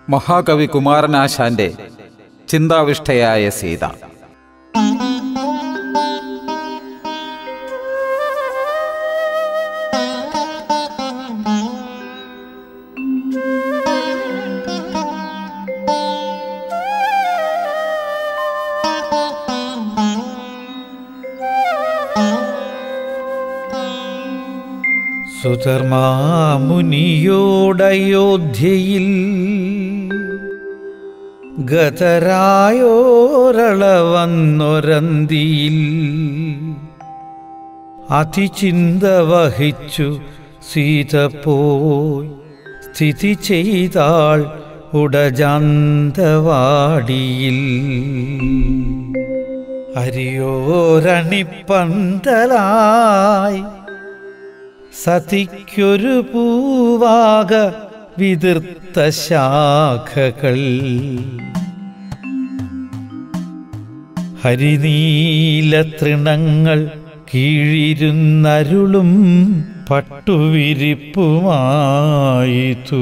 മഹാകവി കുമാരനാശാന്റെ ചിന്താവിഷ്ടയായ സീത സുധർമാമുനിയോടയോധ്യയിൽ ഗതരായോരളവന്നൊരന്തിയിൽ അതിചിന്ത വഹിച്ചു സീത പോയി സ്ഥിതി ചെയ്താൾ ഉടജാന്തവാടിയിൽ അരിയോരണിപ്പന്തലായി സതിക്കൊരു പൂവാക വിതിർത്ത ശാഖകൾ ഹരിനീല തൃണങ്ങൾ കീഴിരുന്നരുളും പട്ടുവിരിപ്പുമായിതു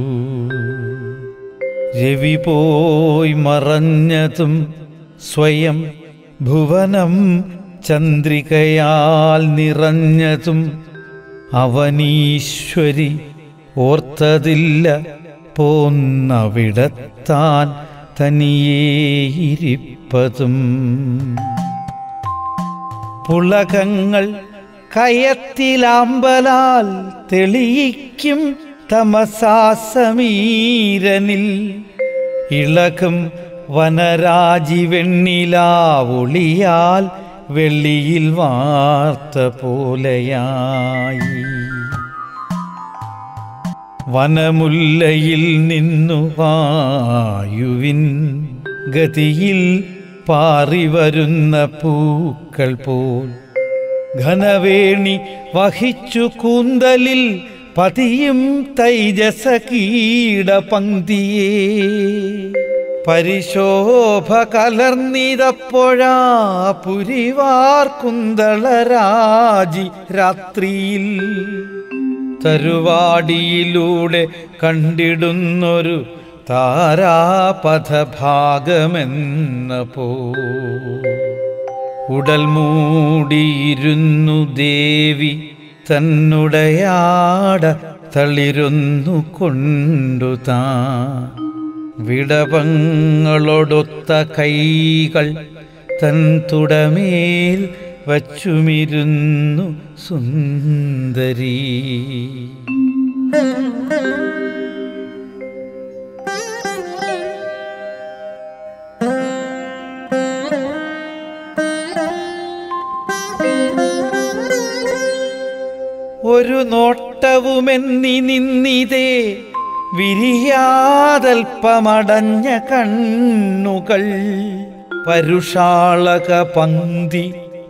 രവി പോയി മറഞ്ഞതും സ്വയം ഭുവനം ചന്ദ്രികയാൽ നിറഞ്ഞതും അവനീശ്വരി ഓർത്തതില്ല പോന്നവിടത്താൻ തനിയേയിരിപ്പതും പുളകങ്ങൾ കയത്തിലാമ്പലാൽ തെളിയിക്കും തമസാസമീരനിൽ ഇളകും വനരാജി വെണ്ണിലാവൊളിയാൽ വെള്ളിയിൽ വാർത്ത പോലെയായി വനമുല്ലയിൽ നിന്നു വായുവിൻ ഗതിയിൽ പാറിവരുന്ന പൂക്കൾ പോൽ ഘനവേണി വഹിച്ചു കൂന്തലിൽ പതിയും തൈജസ കീട പങ്ക്തിയേ പരിശോഭ കലർന്നിതപ്പോഴാ പുരിവാർ കുന്തളരാജി രാത്രിയിൽ തരുവാടിയിലൂടെ കണ്ടിടുന്നൊരു താരാപഥഭാഗമെന്ന പോ ഉടൽ മൂടിയിരുന്നു ദേവി തന്നുടയാട തളിരുന്നു കൊണ്ടു താൻ വിടവങ്ങളൊടൊത്ത കൈകൾ തൻ തുടമേൽ വച്ചുമിരുന്നു സുന്ദരി ഒരു നോട്ടവുമെന്നി നിന്നിതേ വിരിയാതൽപ്പമടഞ്ഞ കണ്ണുകൾ പരുഷാളക പന്തി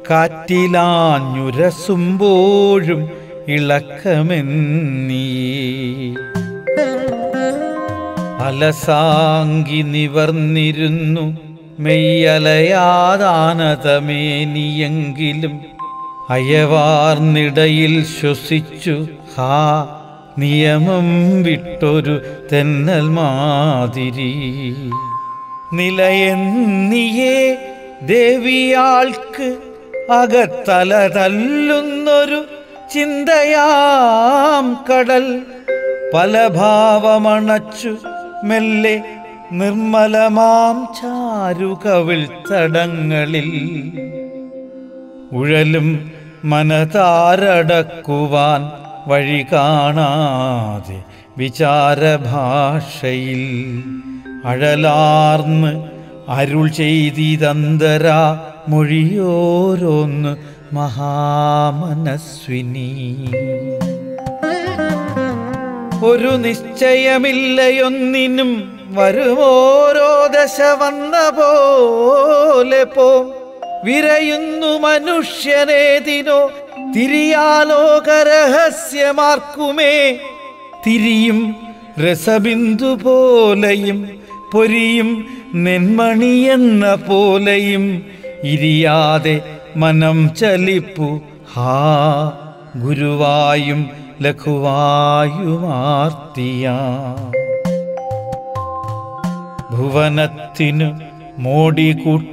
കാറ്റിലാഞ്ഞുരസുമ്പോഴും ഇളക്കമെന്നീ അലസാങ്കി നിവർന്നിരുന്നു മെയ്യലയാദാനതമേനിയെങ്കിലും അയവാർന്നിടയിൽ ശ്വസിച്ചു ഹാ നിയമം വിട്ടൊരു തെന്നൽ മാതിരി നിലയെന്നിയേ ദേവിയാൾക്ക് അകത്തല തല്ലുന്നൊരു ചിന്തയാം കടൽ പല ഭാവമണച്ചു മെല്ലെ നിർമ്മലമാം ചാരുകവിൾ തടങ്ങളിൽ ഉഴലും മനതാരടക്കുവാൻ വഴി കാണാതെ വിചാരഭാഷയിൽ അഴലാർന്ന് അരുൾ ചെയ്തിതന്തരാ മൊഴിയോരോന്ന് മഹാമനസ്വിനി ഒരു നിശ്ചയമില്ലയൊന്നിനും വരുമോരോ ദശ വന്ന പോലെ പോം വിരയുന്നു മനുഷ്യനേതിനോ തിരിയാലോകരഹസ്യമാർക്കുമേ തിരിയും രസബിന്ദു പോലെയും പൊരിയും നെന്മണിയെന്ന പോലെയും ഇരിയാതെ മനം ചലിപ്പു ഹാ ഗുരുവായും ലഘുവായുമാർത്തിയ ഭുവനത്തിനു മോടി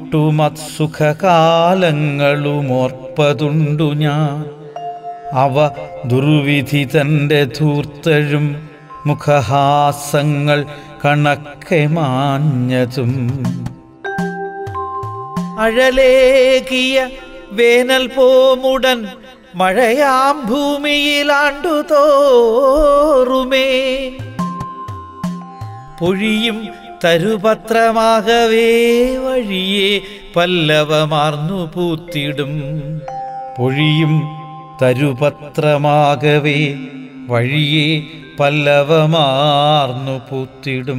കൂട്ടുമത്സുഖകാലങ്ങളുമോർപ്പതുണ്ടു ഞാൻ അവ ദുർവിധി തൻ്റെ ധൂർത്തഴും മുഖഹാസങ്ങൾ കണക്കെ മാഞ്ഞതും അഴലേകിയ വേനൽ പോമുടൻ മഴയാം ഭൂമിയിലാണ്ടു തോറുമേ പൊഴിയും തരുപത്രമാകവേ വഴിയെ പല്ലവമാർന്നു പൂത്തിടും പൊഴിയും തരുപത്രമാകവേ വഴിയെ പല്ലവമാർന്നു പൂത്തിടും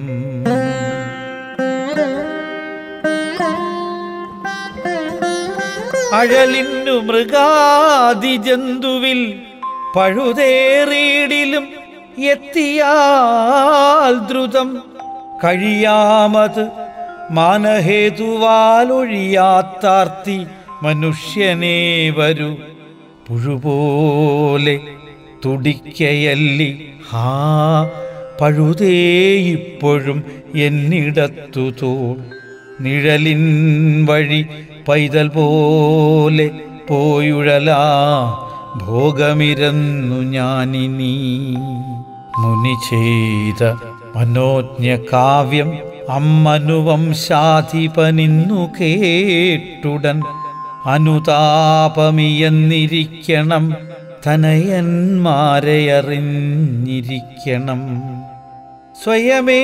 അഴലിന്നു മൃഗാദി ജന്തുവിൽ പഴുതേറിയിടിലും എത്തിയാൽ ദ്രുതം കഴിയാമത് മാനഹേതുവാലൊഴിയാത്താർത്തി മനുഷ്യനേ വരൂ പുഴുപോലെ തുടിക്കയല്ലി ഹാ പഴുതേ ഇപ്പോഴും എന്നിടത്തു തോൾ നിഴലിൻ വഴി പൈതൽ പോലെ പോയുഴലാ ഭോഗമിരന്നു ഞാനിനി മുനി ചെയ്ത മനോജ്ഞ കാവ്യം അമ്മനുവംശാധിപനിന്നു കേട്ടുടൻ അനുതാപമിയെന്നിരിക്കണം തനയന്മാരെ അറിഞ്ഞിരിക്കണം സ്വയമേ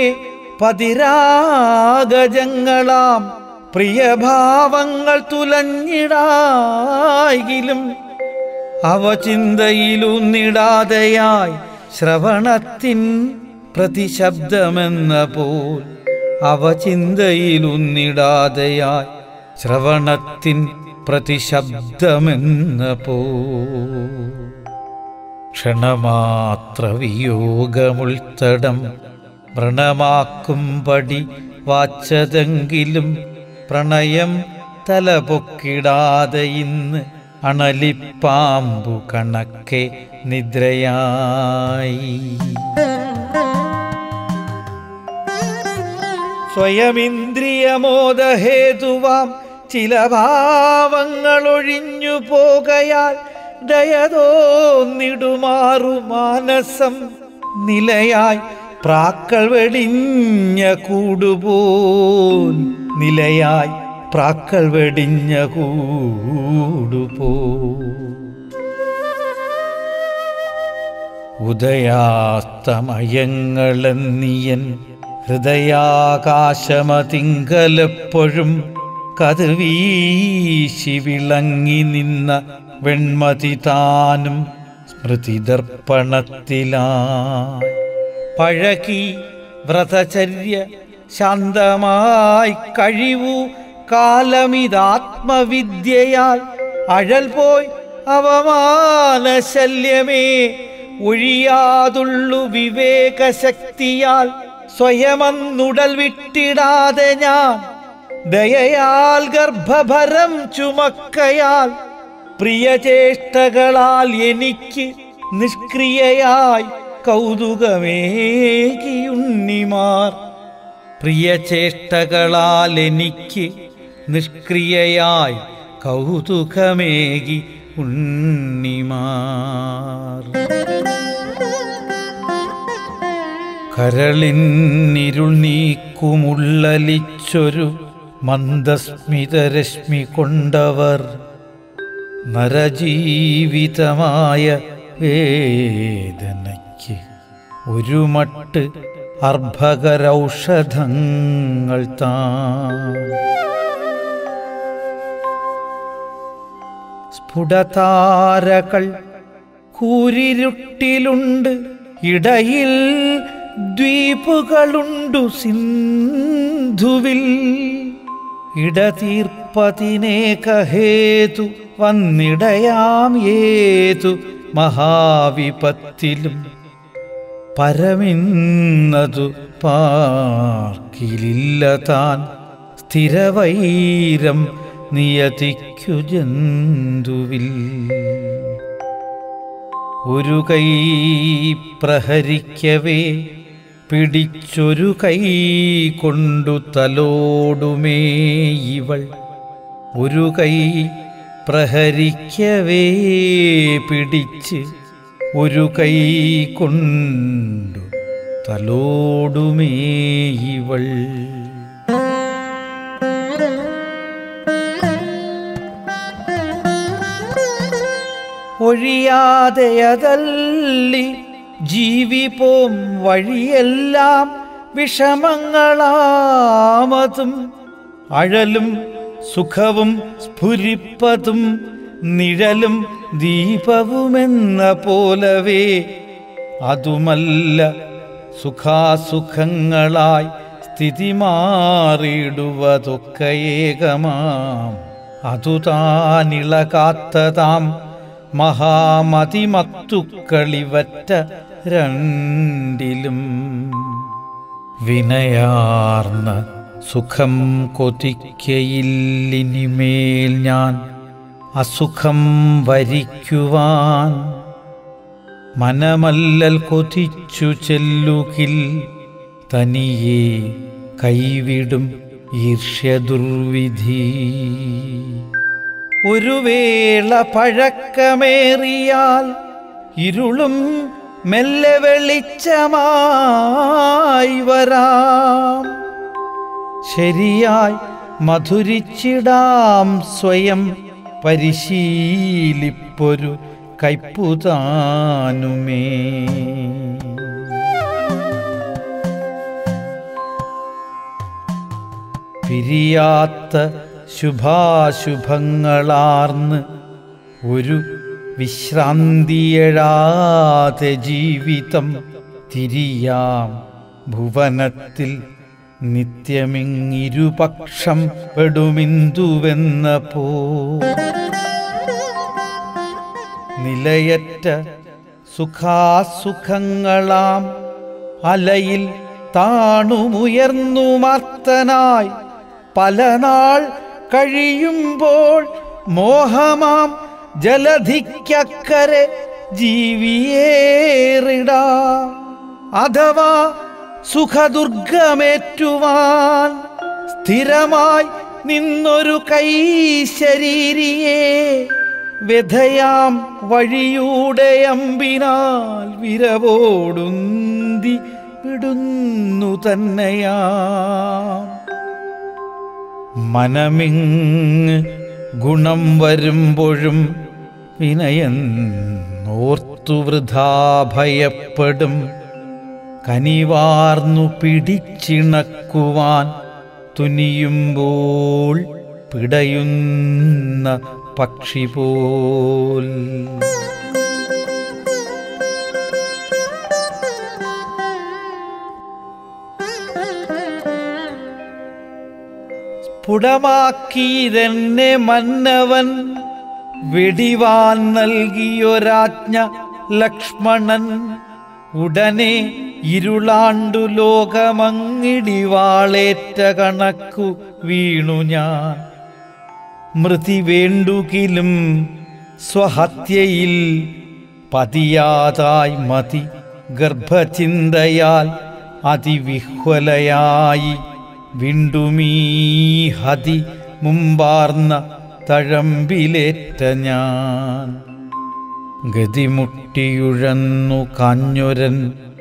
പതിരാഗജങ്ങളാം പ്രിയഭാവങ്ങൾ തുലഞ്ഞിടായെങ്കിലും അവ ചിന്തയിലൂന്നിടാതെയായി ശ്രവണത്തിൻ പ്രതിശബ്ദമെന്ന പോൽ അവ ചിന്തയിലൂന്നിടാതെയായി ശ്രവണത്തിൻ പ്രതിശബ്ദമെന്ന പോ ക്ഷണമാത്ര വിയോഗമുൾത്തടം വ്രണമാക്കുംപടി വാച്ചതെങ്കിലും പ്രണയം തലപൊക്കിടാതെ ഇന്ന് അണലിപ്പാമ്പു കണക്കെ നിദ്രയായി സ്വയമിന്ദ്രിയമോദഹേതുവാം ചില ഭാവങ്ങൾ ഒഴിഞ്ഞു പോകയാൽ ദയതോന്നിടുമാറു മാനസം നിലയായി പ്രാക്കൾ വെടിഞ്ഞ കൂടുപോൽ നിലയായി പ്രാക്കൾ വെടിഞ്ഞ കൂടുപോ ഉദയാസ്തമയങ്ങളെന്നിയൻ ഹൃദയാകാശമതിങ്കലെപ്പോഴും കതിർവീശി വിളങ്ങി നിന്ന വെൺമതി താനും സ്മൃതിദർപ്പണത്തിലായി പഴകി വ്രതചര്യ ശാന്തമായി കഴിവു കാലമിതാത്മവിദ്യയാൽ അഴൽ പോയി അവമാനശല്യമേ ഒഴിയാതുള്ളു വിവേകശക്തിയാൽ സ്വയമന്നുടൽ വിട്ടിടാതെ ഞാൻ ദയയാൽ ഗർഭഭരം ചുമക്കയാൽ പ്രിയചേഷ്ടകളാൽ എനിക്ക് നിഷ്ക്രിയയായി കൗതുകമേകിയുണ്ണിമാർ പ്രിയചേഷ്ടകളാൽ എനിക്ക് നിഷ്ക്രിയയായി കൗതുകമേകി ഉണ്ണിമാർ കരളിന്നിരുൾ നീക്കുമുള്ളലിച്ചൊരു മന്ദസ്മിതരശ്മി കൊണ്ടവർ നരജീവിതമായ വേദനയ്ക്ക് ഒരു മട്ട് അർഭകരൗഷധങ്ങൾ താ സ്ഫുടതാരകൾ കൂരിരുട്ടിലുണ്ട് ഇടയിൽ ദ്വീപുകളുണ്ടു സിന്ധുവിൽ ഇടതീർപ്പതിനേകഹേതു വന്നിടയാം ഏതു മഹാവിപത്തിലും പരമിന്നതു പാർക്കിലില്ല താൻ സ്ഥിരവൈരം നിയതിക്കു ജന്തുവിൽ ഒരു കൈ പ്രഹരിക്കവേ പിടിച്ചൊരു കൈ കൊണ്ടു തലോടുമേ ഇവൾ ഒരു കൈ പ്രഹരിക്കവേ പിടിച്ച് ഒരു കൈ കൊണ്ടു തലോടുമേ ഇവൾ ഒഴിയാതെ അതല്ലി ജീവിപ്പോം വഴിയെല്ലാം വിഷമങ്ങളാമതും അഴലും സുഖവും സ്ഫുരിപ്പതും നിഴലും ദീപവുമെന്ന പോലവേ അതുമല്ല സുഖാസുഖങ്ങളായി സ്ഥിതി മാറിയിടുവതൊക്കെ ഏകമാം അതുതാനിളകാത്തതാം മഹാമതിമത്തുക്കളിവറ്റ രണ്ടിലും വിനയാർന്ന സുഖം കൊതിക്കയില്ലിനിമേൽ ഞാൻ അസുഖം വരിക്കുവാൻ മനമല്ലൽ കൊതിച്ചു ചെല്ലുകിൽ തനിയെ കൈവിടും ഈർഷ്യദുർവിധി ഒരു വേള പഴക്കമേറിയാൽ ഇരുളും മെല്ലെ വെളിച്ചമായി വരാം ശരിയായി മധുരിച്ചിടാം സ്വയം പരിശീലിപ്പൊരു കൈപ്പുതാനുമേ പിരിയാത്ത ശുഭാശുഭങ്ങളാർന്ന് ഒരു വിശ്രാന്തിയഴാതെ ജീവിതം തിരിയാം ഭുവനത്തിൽ നിത്യമിങ്ങിരുപക്ഷം പെടുമിന്ദുവെന്ന പോ നിലയറ്റ സുഖാസുഖങ്ങളാം അലയിൽ താണുമുയർന്നു മർത്തനായി പല നാൾ കഴിയുമ്പോൾ മോഹമാം ജലധിക്കക്കരെ ജീവിയേറിടാം അഥവാ സുഖദുർഗമേറ്റുവാൻ സ്ഥിരമായി നിന്നൊരു കൈ ശരീരിയെ വ്യഥയാം വഴിയൂടെ അമ്പിനാൽ വിരവോടുന്തി വിടുന്നു തന്നെയാം മനമിങ് ഗുണം വരുമ്പോഴും വിനയൻ ഓർത്തു വൃഥാ ഭയപ്പെടും കനിവാർന്നു പിടിച്ചിണക്കുവാൻ തുനിയുമ്പോൾ പിടയുന്ന പക്ഷി പോൽ സ്ഫുടമാക്കിയതെന്നെ മന്നവൻ വെടിവാൻ നൽകിയൊരാജ്ഞ ലക്ഷ്മണൻ ഉടനെ ഇരുളാണ്ടു ലോകമങ്ങിടിവാളേറ്റ കണക്കു വീണു ഞാൻ മൃതി വേണ്ടുകിലും സ്വഹത്യയിൽ പതിയാതായി മതി ഗർഭചിന്തയാൽ അതിവിഹ്വലയായി വിണ്ടുമീ ഹതി മുമ്പാർന്ന തഴമ്പിലേറ്റ ഞാൻ ഗതിമുട്ടിയുഴന്നു കാഞ്ഞൊരൻ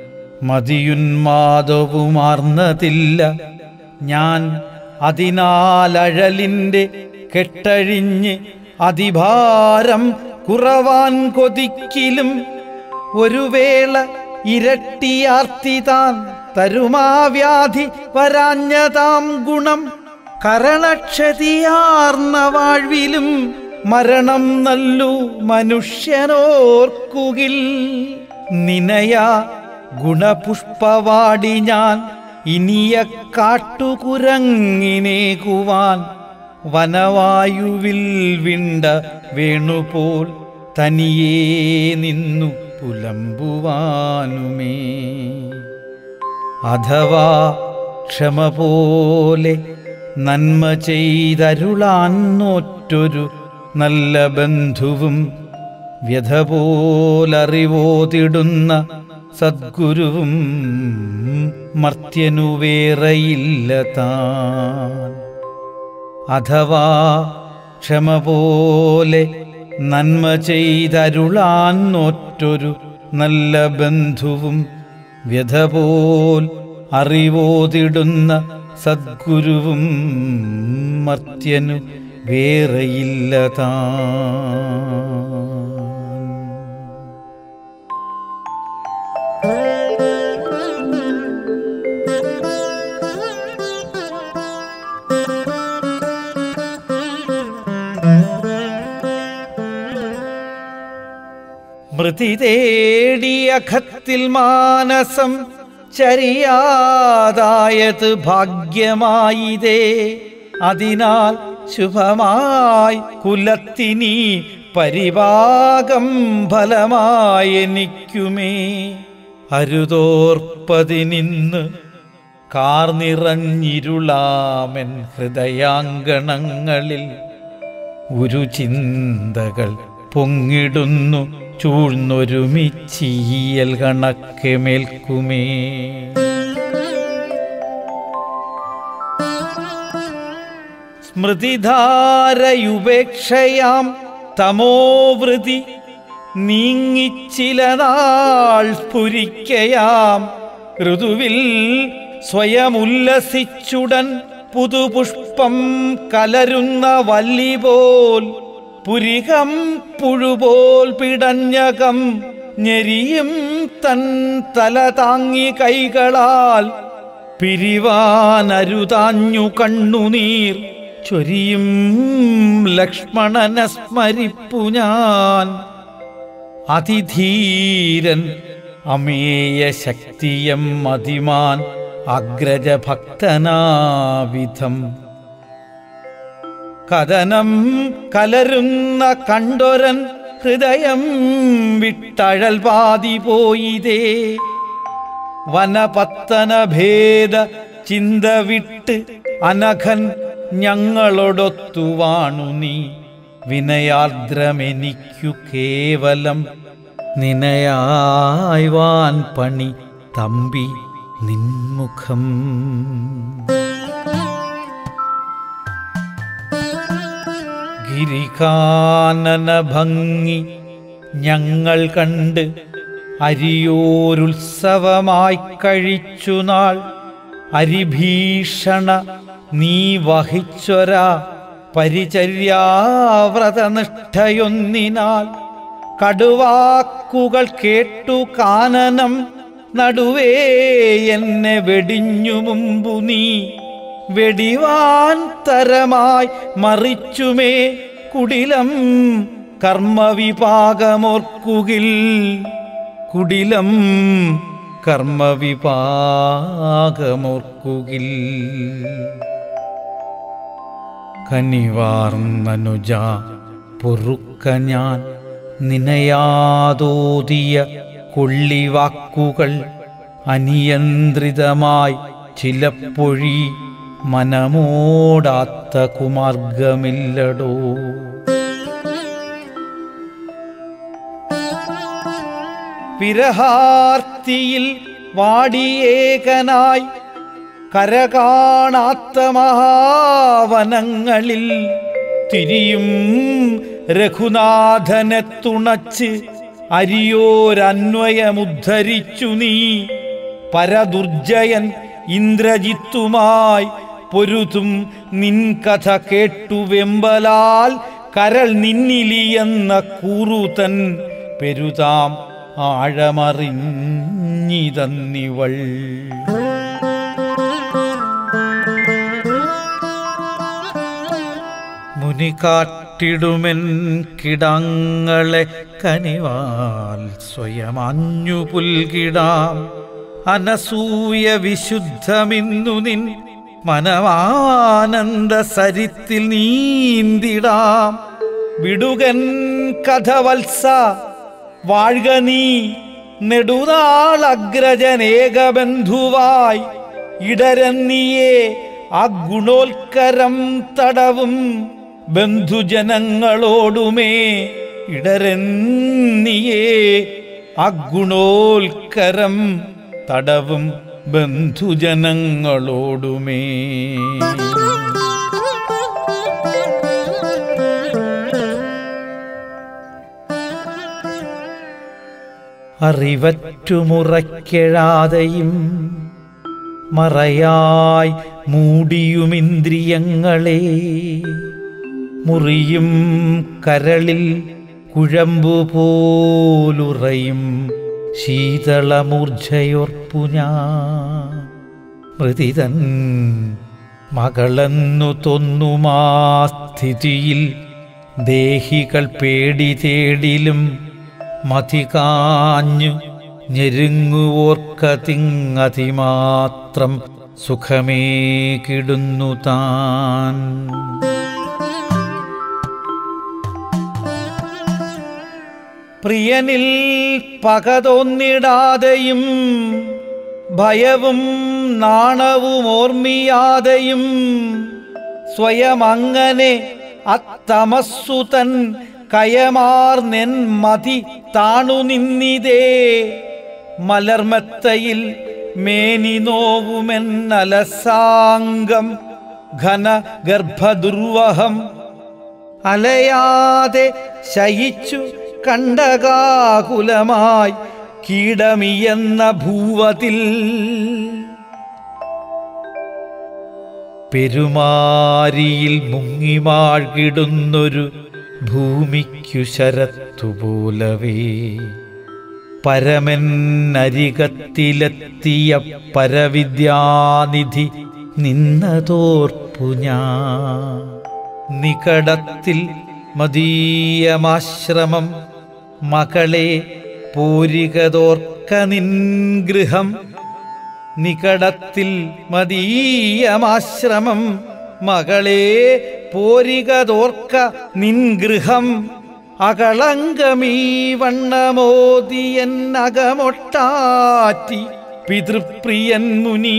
മതിയുന്മാദവുമാർന്നതില്ല ഞാൻ അതിനാലഴലിൻ്റെ കെട്ടഴിഞ്ഞ് അതിഭാരം കുറവാൻ കൊതിക്കിലും ഒരു വേള ഇരട്ടിയാർത്തിതാൻ തരുമാവ്യാധി വരാഞ്ഞതാം ഗുണം കരണക്ഷതിയാർന്ന വാഴ്വിലും മരണം നല്ലു മനുഷ്യനോർക്കുകിൽ നിനയാ ഗുണപുഷ്പവാടി ഞാൻ ഇനിയ കാട്ടുകുരങ്ങിനേകുവാൻ വനവായുവിൽ വിണ്ട വേണുപോൽ തനിയേ നിന്നു പുലമ്പുവാനുമേ അഥവാ ക്ഷമ പോലെ നന്മ ചെയ്തരുളാൻ നോറ്റൊരു നല്ല ബന്ധുവും വ്യഥ പോലറിവോതിടുന്ന സദ്ഗുരുവും മർത്യനു വേറെയില്ല താൻ അഥവാ ക്ഷമ പോലെ നന്മ ചെയ്തരുളാൻ നോറ്റൊരു നല്ല ബന്ധുവും വ്യഥ പോൽ അറിവോതിടുന്ന സദ്ഗുരുവും മർത്യനു വേറെയില്ല താൻ മൃതി തേടിയ ഖത്തിൽ മാനസം ചരിയാതായത് ഭാഗ്യമായിതേ അതിനാൽ ശുഭമായി കുലത്തിനി പരിഭാഗം ഫലമായെനിക്കുമേ അരുതോർപ്പതിനിന്ന് കാർനിറഞ്ഞിരുളാമെൻ ഹൃദയാങ്കണങ്ങളിൽ ഒരു ചിന്തകൾ പൊങ്ങിടുന്നു ചൂഴ്ന്നൊരുമിച്ചീയൽ കണക്കെ മേൽക്കുമേ സ്മൃതിധാരയുപേക്ഷയാം തമോവൃതി നീങ്ങിച്ചില നാൾ സ്ഫുരിക്കയാം ഋതുവിൽ സ്വയമുല്ലസിച്ചുടൻ പുതുപുഷ്പം കലരുന്ന വല്ലി പോൽ പുരികം പുഴുപോൽ പിടഞ്ഞകം ഞെരിയും തൻ തല താങ്ങി കൈകളാൽ പിരിവാനരുതാഞ്ഞു കണ്ണുനീർ ചൊരിയും ലക്ഷ്മണനെ സ്മരിപ്പു ഞാൻ അതിധീരൻ അമേയ ശക്തിയം മതിമാൻ അഗ്രജഭക്തനാവിധം കഥനം കലരുന്ന കണ്ടൊരൻ ഹൃദയം വിട്ടഴൽ പാതി പോയിതേ വനപത്തന ഭേദ ചിന്ത വിട്ട് അനഘൻ ഞങ്ങളോടൊത്തുവാണു നീ വിനയാർദ്രമെനിക്കു കേവലം നിനയായ്വാൻ പണി തമ്പി നിൻമുഖം ഗിരികാനന ഭംഗി ഞങ്ങൾ കണ്ട് അരിയോരുത്സവമായി കഴിച്ചു നാൾ അരിഭീഷണ നീ വഹിച്ചൊരാ പരിചര്യാവ്രതനിഷ്ഠയൊന്നിനാൽ കടുവാക്കുകൾ കേട്ടു കാനനം നടുവേ എന്നെ വെടിഞ്ഞു മുമ്പു നീ വെടിവാൻ തരമായി മറിച്ചുമേ കുടിലം കർമ്മവിപാകമോർക്കുകിൽ കുടിലം കർമ്മവിപാകമോർക്കുകിൽ കനിവാർന്നനുജ പൊറുക്ക ഞാൻ നിനയാതോതിയ കൊള്ളിവാക്കുകൾ അനിയന്ത്രിതമായി ചിലപ്പൊഴി മനമോടാത്ത കുമാർഗമില്ലടോ വിരഹാർത്തിയിൽ വാടിയേകനായി കരകാണാത്ത മഹാവനങ്ങളിൽ തിരിയും രഘുനാഥനെ തുണച്ച് അരിയോരന്വയമുദ്ധരിച്ചു നീ പരദുർജയൻ ഇന്ദ്രജിത്തുമായി പൊരുതും നിൻ കഥ കേട്ടു വെമ്പലാൽ കരൾ നിന്നിലിയെന്ന കൂറുതൻ പെരുതാം ആഴമറിഞ്ഞിതന്നിവൾ മുനി കാട്ടിടുമെൻ കിടങ്ങളെ കനിവാൽ സ്വയമാഞ്ഞു പുൽകിടാം അനസൂയ വിശുദ്ധമിന്നു നിൻ മനമാനന്ദ സരിത്തിൽ നീന്തിടാം വിടുകൻ കഥവത്സ വാഴ്ക നീ നെടുനാൾ അഗ്രജനേകബന്ധുവായി ഇടരന്നിയേ ആ ഗുണോൽക്കരം തടവും ബന്ധുജനങ്ങളോടുമേ ഇടരന്നിയേ അഗുണോൽക്കരം തടവും ബന്ധുജനങ്ങളോടുമേ അറിവറ്റുമുറയ്ക്കെഴാതെയും മറയായി മൂടിയുമിന്ദ്രിയങ്ങളെ മുറിയും കരളിൽ കുഴമ്പുപോലുറയും ശീതളമൂർജയോർപ്പു ഞാൻ മൃതിതൻ മകളെന്നു തോന്നുമാ സ്ഥിതിയിൽ ദേഹികൾ പേടി തേടിലും മതി കാഞ്ഞു ഞെരുങ്ങുവോർക്കതിങ്ങതിമാത്രം സുഖമേ കിടുന്നു താൻ പ്രിയനിൽ പകതൊന്നിടാതെയും ഭയവും നാണവും ഓർമ്മിയാതെയും സ്വയം അങ്ങനെ അത്തമസ്സു തൻ കയമാർന്നെൻ മതി താണു നിന്നിതേ മലർമെത്തയിൽ മേനി നോവുമെന്നലസാംഗം ഘന ഗർഭദുർവഹം അലയാതെ ശയിച്ചു കണ്ടകാകുലമായി കീടമിയെന്ന ഭൂവതിൽ പെരുമാരിയിൽ മുങ്ങിമാഴ്കിടുന്നൊരു ഭൂമിക്കു ശരത്തുപോലവേ പരമെന്നരികത്തിലെത്തിയ പരവിദ്യാനിധി നിന്നതോർപ്പു ഞാൻ നികടത്തിൽ മദീയമാശ്രമം മകളെ പോരികതോർക്ക നിൻഗൃഹം നികടത്തിൽ മദീയമാശ്രമം മകളെ പോരികതോർക്ക നിൻഗൃഹം അകളങ്കമീ വണ്ണമോദിയെന്നകമൊട്ടാറ്റി പിതൃപ്രിയൻ മുനി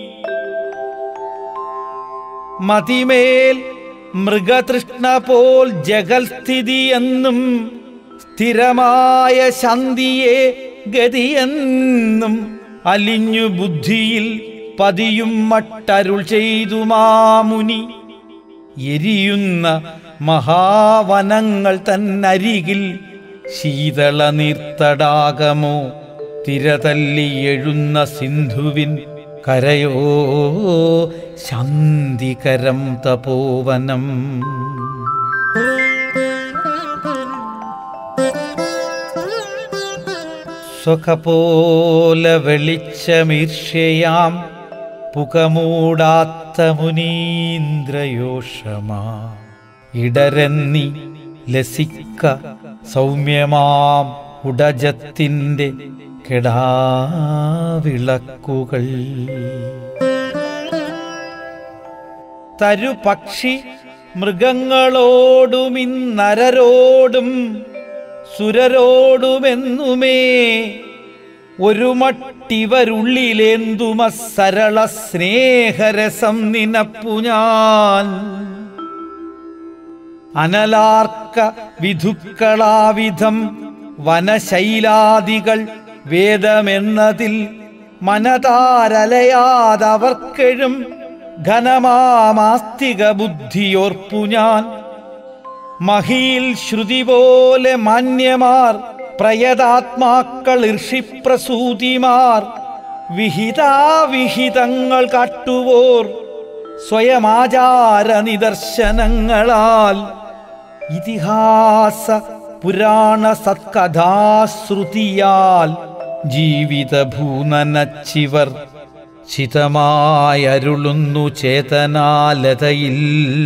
മതിമേൽ മൃഗതൃഷ്ണ പോൽ ജഗൽസ്ഥിതി എന്നും സ്ഥിരമായ ശാന്തിയെ ഗതിയെന്നും അലിഞ്ഞു ബുദ്ധിയിൽ പതിയും മട്ടരുൾ ചെയ്തു മാമുനി എരിയുന്ന മഹാവനങ്ങൾ തന്നരികിൽ ശീതള നീർത്തടാകമോ തിരതല്ലി എഴുന്ന സിന്ധുവിൻ കരയോ ശാന്തികരം തപോവനം സ്വഖപോലെ വെളിച്ചമീർഷ്യയാം പുകമൂടാത്ത മുനീന്ദ്രയോഷമാ ഇടരന്നി ലസിക്ക സൗമ്യമാം ഉടജത്തിൻ്റെ കെടാവിളക്കുകൾ തരുപക്ഷി മൃഗങ്ങളോടും ഇന്നരരോടും സുരരോടുമെന്നുമേ ഒരു മട്ടിവരുള്ളിലേന്തുമ സരള സ്നേഹരസം നിനപ്പു ഞാൻ അനലാർക്ക വിധുക്കളാവിധം വനശൈലാദികൾ വേദമെന്നതിൽ മനതാരലയാതവർക്കെഴും ഘനമാമാസ്തിക ബുദ്ധിയോർപ്പു ഞാൻ മഹിയിൽ ശ്രുതി പോലെ മാന്യമാർ പ്രയതാത്മാക്കൾ ഋഷിപ്രസൂതിമാർ വിഹിതാവിഹിതങ്ങൾ കാട്ടുവോർ സ്വയമാചാര നിദർശനങ്ങളാൽ ഇതിഹാസ പുരാണ സത്കഥാശ്രുതിയാൽ ജീവിത ഭൂനനച്ചിവർ ചിതമായരുളുന്നു ചേതനാലതയിൽ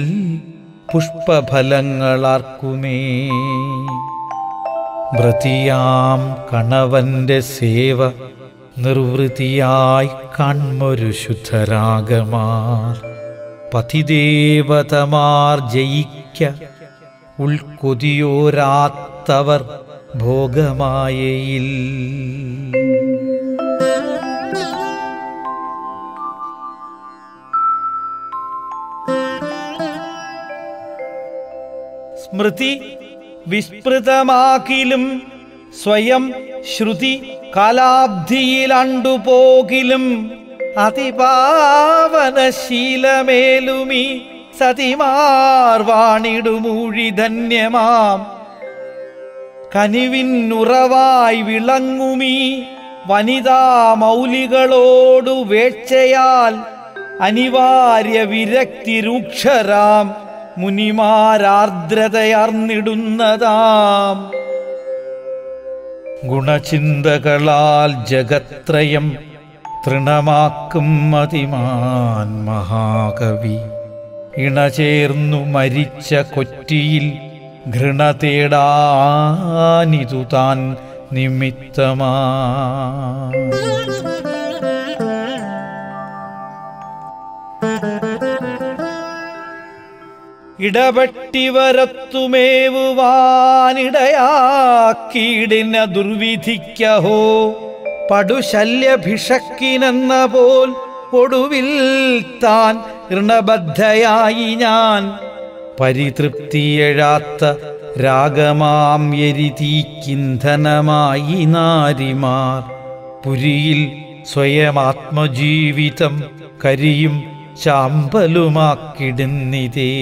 പുഷ്പഫലങ്ങളാർക്കുമേ ഭൃതിയാം കണവന്റെ സേവ നിർവൃതിയായി കൺമൊരു ശുദ്ധരാഗമാർ പതിദേവതമാർ ജയിക്ക ഉൾക്കൊതിയോരാത്തവർ ഭോഗമായയിൽ സ്മൃതി വിസ്മൃതമാക്കിലും സ്വയം ശ്രുതി കാലാബ്ധിയിലണ്ടുപോകിലും അതിപാവനശീലമേലുമീ സതിമാർവാണിടുമൂഴി ധന്യമാം കനിവിന്നുറവായി വിളങ്ങുമീ വനിതാ മൗലികളോടു വേഴ്ചയാൽ അനിവാര്യ വിരക്തി രൂക്ഷരാം മുനിമാരാർദ്രതയർന്നിടുന്നതാം ഗുണചിന്തകളാൽ ജഗത്രയം തൃണമാക്കും മതിമാൻ മഹാകവി ഇണചേർന്നു മരിച്ച കൊറ്റിയിൽ ഘൃണ തേടാനിതു താൻ നിമിത്തമാ ഇടപെട്ടിവരത്തുമേവുവാനിടയാക്കീടിന ദുർവിധിക്കഹോ പടുശല്യഭിഷക്കിനെന്ന പോൽ ഒടുവിൽ താൻ ഋണബദ്ധയായി ഞാൻ പരിതൃപ്തിയെഴാത്ത രാഗമാം എരിതീക്കിന്ധനമായി നാരിമാർ പുരിയിൽ സ്വയം ആത്മജീവിതം കരിയും ചാമ്പലുമാക്കിടുന്നിതേ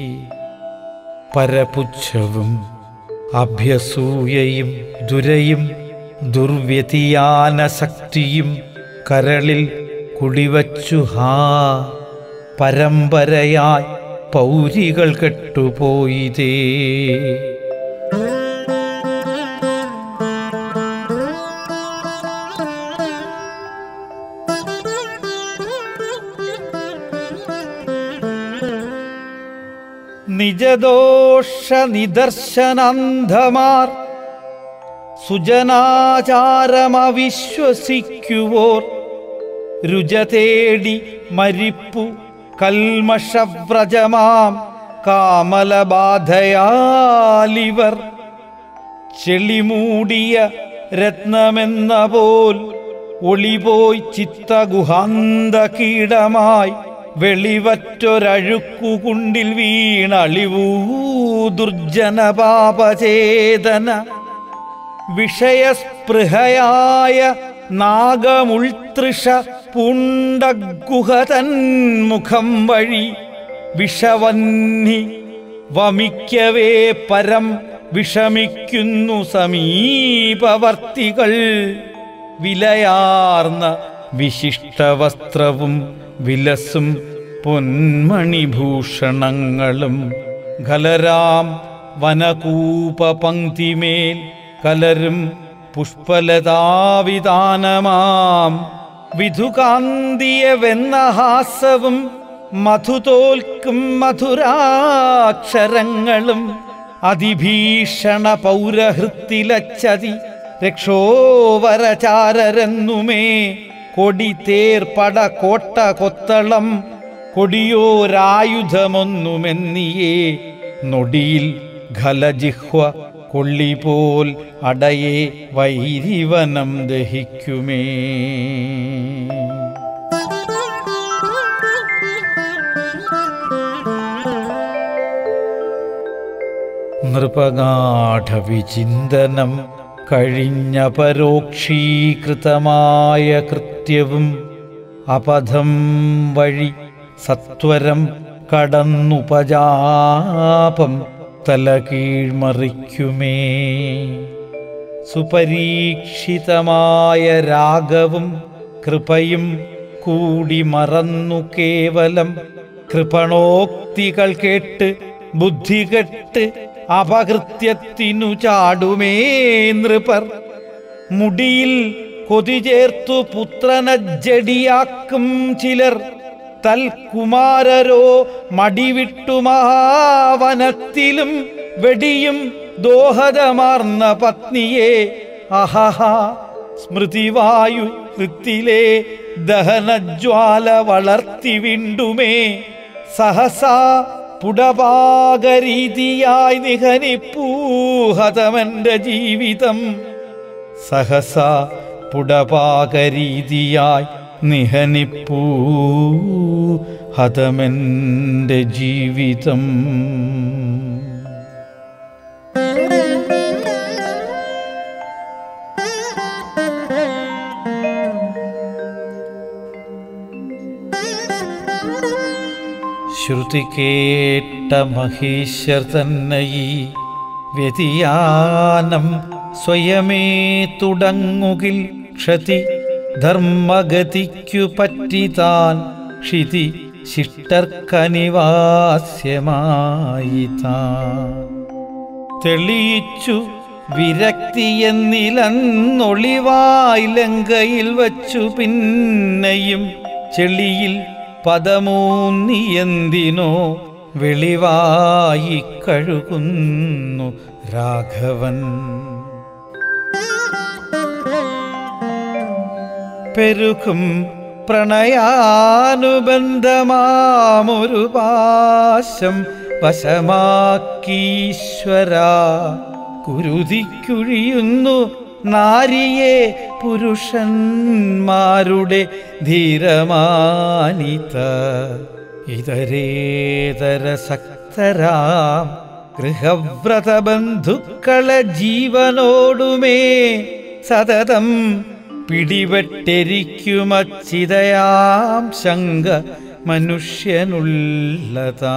പരപുച്ഛവും അഭ്യസൂയയും ദുരയും ദുർവ്യതിയാനശക്തിയും കരളിൽ കുടിവച്ചു ഹാ പരമ്പരയായി പൗരികൾ കെട്ടുപോയിതേ നിജദോഷ നിദർശനാന്ധമാർ സുജനാചാരമവിശ്വസിക്കുവോർ രുച തേടി മരിപ്പു കൽമഷവ്രജമാം കാമലബാധയാലിവർ ചെളിമൂടിയ രത്നമെന്ന പോൽ ഒളിപോയി ചിത്തഗുഹാന്ത കീടമായി വെളിവറ്റൊരഴുക്കുകുണ്ടിൽ വീണളിവൂ ദുർജനപാപചേതന വിഷയസ്പൃഹയായ നാഗമുൾതൃഷ പുണ്ടഗുഹതൻ മുഖം വഴി വിഷവന്നി വമിക്കവേ പരം വിഷമിക്കുന്നു സമീപവർത്തികൾ വിലയാർന്ന വിശിഷ്ടവസ്ത്രവും വിലസും പൊന്മണിഭൂഷണങ്ങളും ഖലരാം വനകൂപപങ്ക്തിമേൽ കലരും പുഷ്പലതാവിതാനമാം വിധുകാന്തിയ വെന്നഹാസവും മധുതോൽക്കും മധുരാക്ഷരങ്ങളും അതിഭീഷണ പൗരഹൃത്തിലച്ചതി രക്ഷോവരചാരരെന്നുമേ കൊടി തേർപ്പട കോട്ട കൊത്തളം കൊടിയോരായുധമൊന്നുമെന്നിയേ നൊടിയിൽ ഖലജിഹ്വ കൊള്ളിപോൽ അടയെ വൈരിവനം ദഹിക്കുമേ നൃപഗാഠവിചിന്തനം കഴിഞ്ഞ പരോക്ഷീകൃതമായ കൃത്യവും അപഥം വഴി സത്വരം കടന്നുപജാപം തലകീഴ്മറിക്കുമേ സുപരീക്ഷിതമായ രാഗവും കൃപയും കൂടി മറന്നു കേവലം കൃപണോക്തികൾ കേട്ട് ബുദ്ധി കെട്ട് അപകൃത്യത്തിനു ചാടുമേ നൃപർ മുടിയിൽ കൊതി ചേർത്തു പുത്രനജ്ജടിയാക്കും ചിലർ തൽകുമാരരോ മടിവിട്ടു മഹാവനത്തിലും വെടിയും ദോഹദമാർന്ന പത്നിയെ അഹഹ സ്മൃതിവായു കൃത്തിലെ ദഹനജ്വാല വളർത്തി വിണ്ടുമേ സഹസാ പുടപാകരീതിയായി നിഹനിപ്പൂഹതമന്റെ ജീവിതം സഹസ പുടപാകരീതിയായി നിഹനിപ്പൂ ഹതമെൻ്റെ ജീവിതം ശ്രുതി കേട്ട മഹേശ്വർ തന്നെ ഈ വ്യതിയാനം സ്വയമേ തുടങ്ങുകിൽ ക്ഷതി ധർമ്മഗതിക്കു പറ്റിതാൻ ക്ഷിതി ശിഷ്ടർക്കനിവാസ്യമായി താൻ തെളിയിച്ചു വിരക്തിയെന്നിലന്നൊളിവായി ലങ്കയിൽ വച്ചു പിന്നെയും ചെളിയിൽ പദമൂന്നിയെന്തിനോ വെളിവായി കഴുകുന്നു രാഘവൻ പെരുകും പ്രണയാനുബന്ധമാമൊരു പാശം വശമാക്കീശ്വര കുരുതിക്കുഴിയുന്നു നാരിയെ പുരുഷന്മാരുടെ ധീരമാനിത ഇതരേതര സക്തരാം ഗൃഹവ്രത ബന്ധുക്കളെ ജീവനോടുമേ സതതം പിടിപെട്ടിരിക്കുമച്ചിതയാം ശങ്ക മനുഷ്യനുള്ളതാ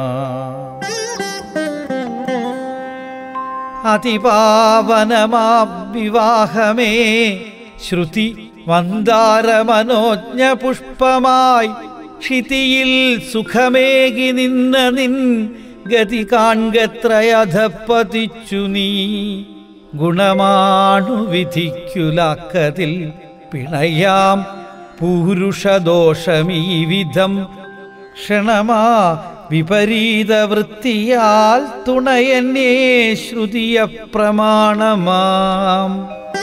അതിപാവനമാം വിവാഹമേ ശ്രുതി മന്ദാരമനോജ്ഞ പുഷ്പമായി ക്ഷിതിയിൽ സുഖമേകി നിന്ന നിൻ ഗതി കാൺകത്രയധപ്പതിച്ചു നീ ഗുണമാണു വിധിക്കുലാക്കതിൽ പിണയാം പൂരുഷദോഷമീ വിധം ക്ഷണമാ വിപരീത വൃത്തിയാൽ തുണയന്നേ ശ്രുതിയ പ്രമാണമാം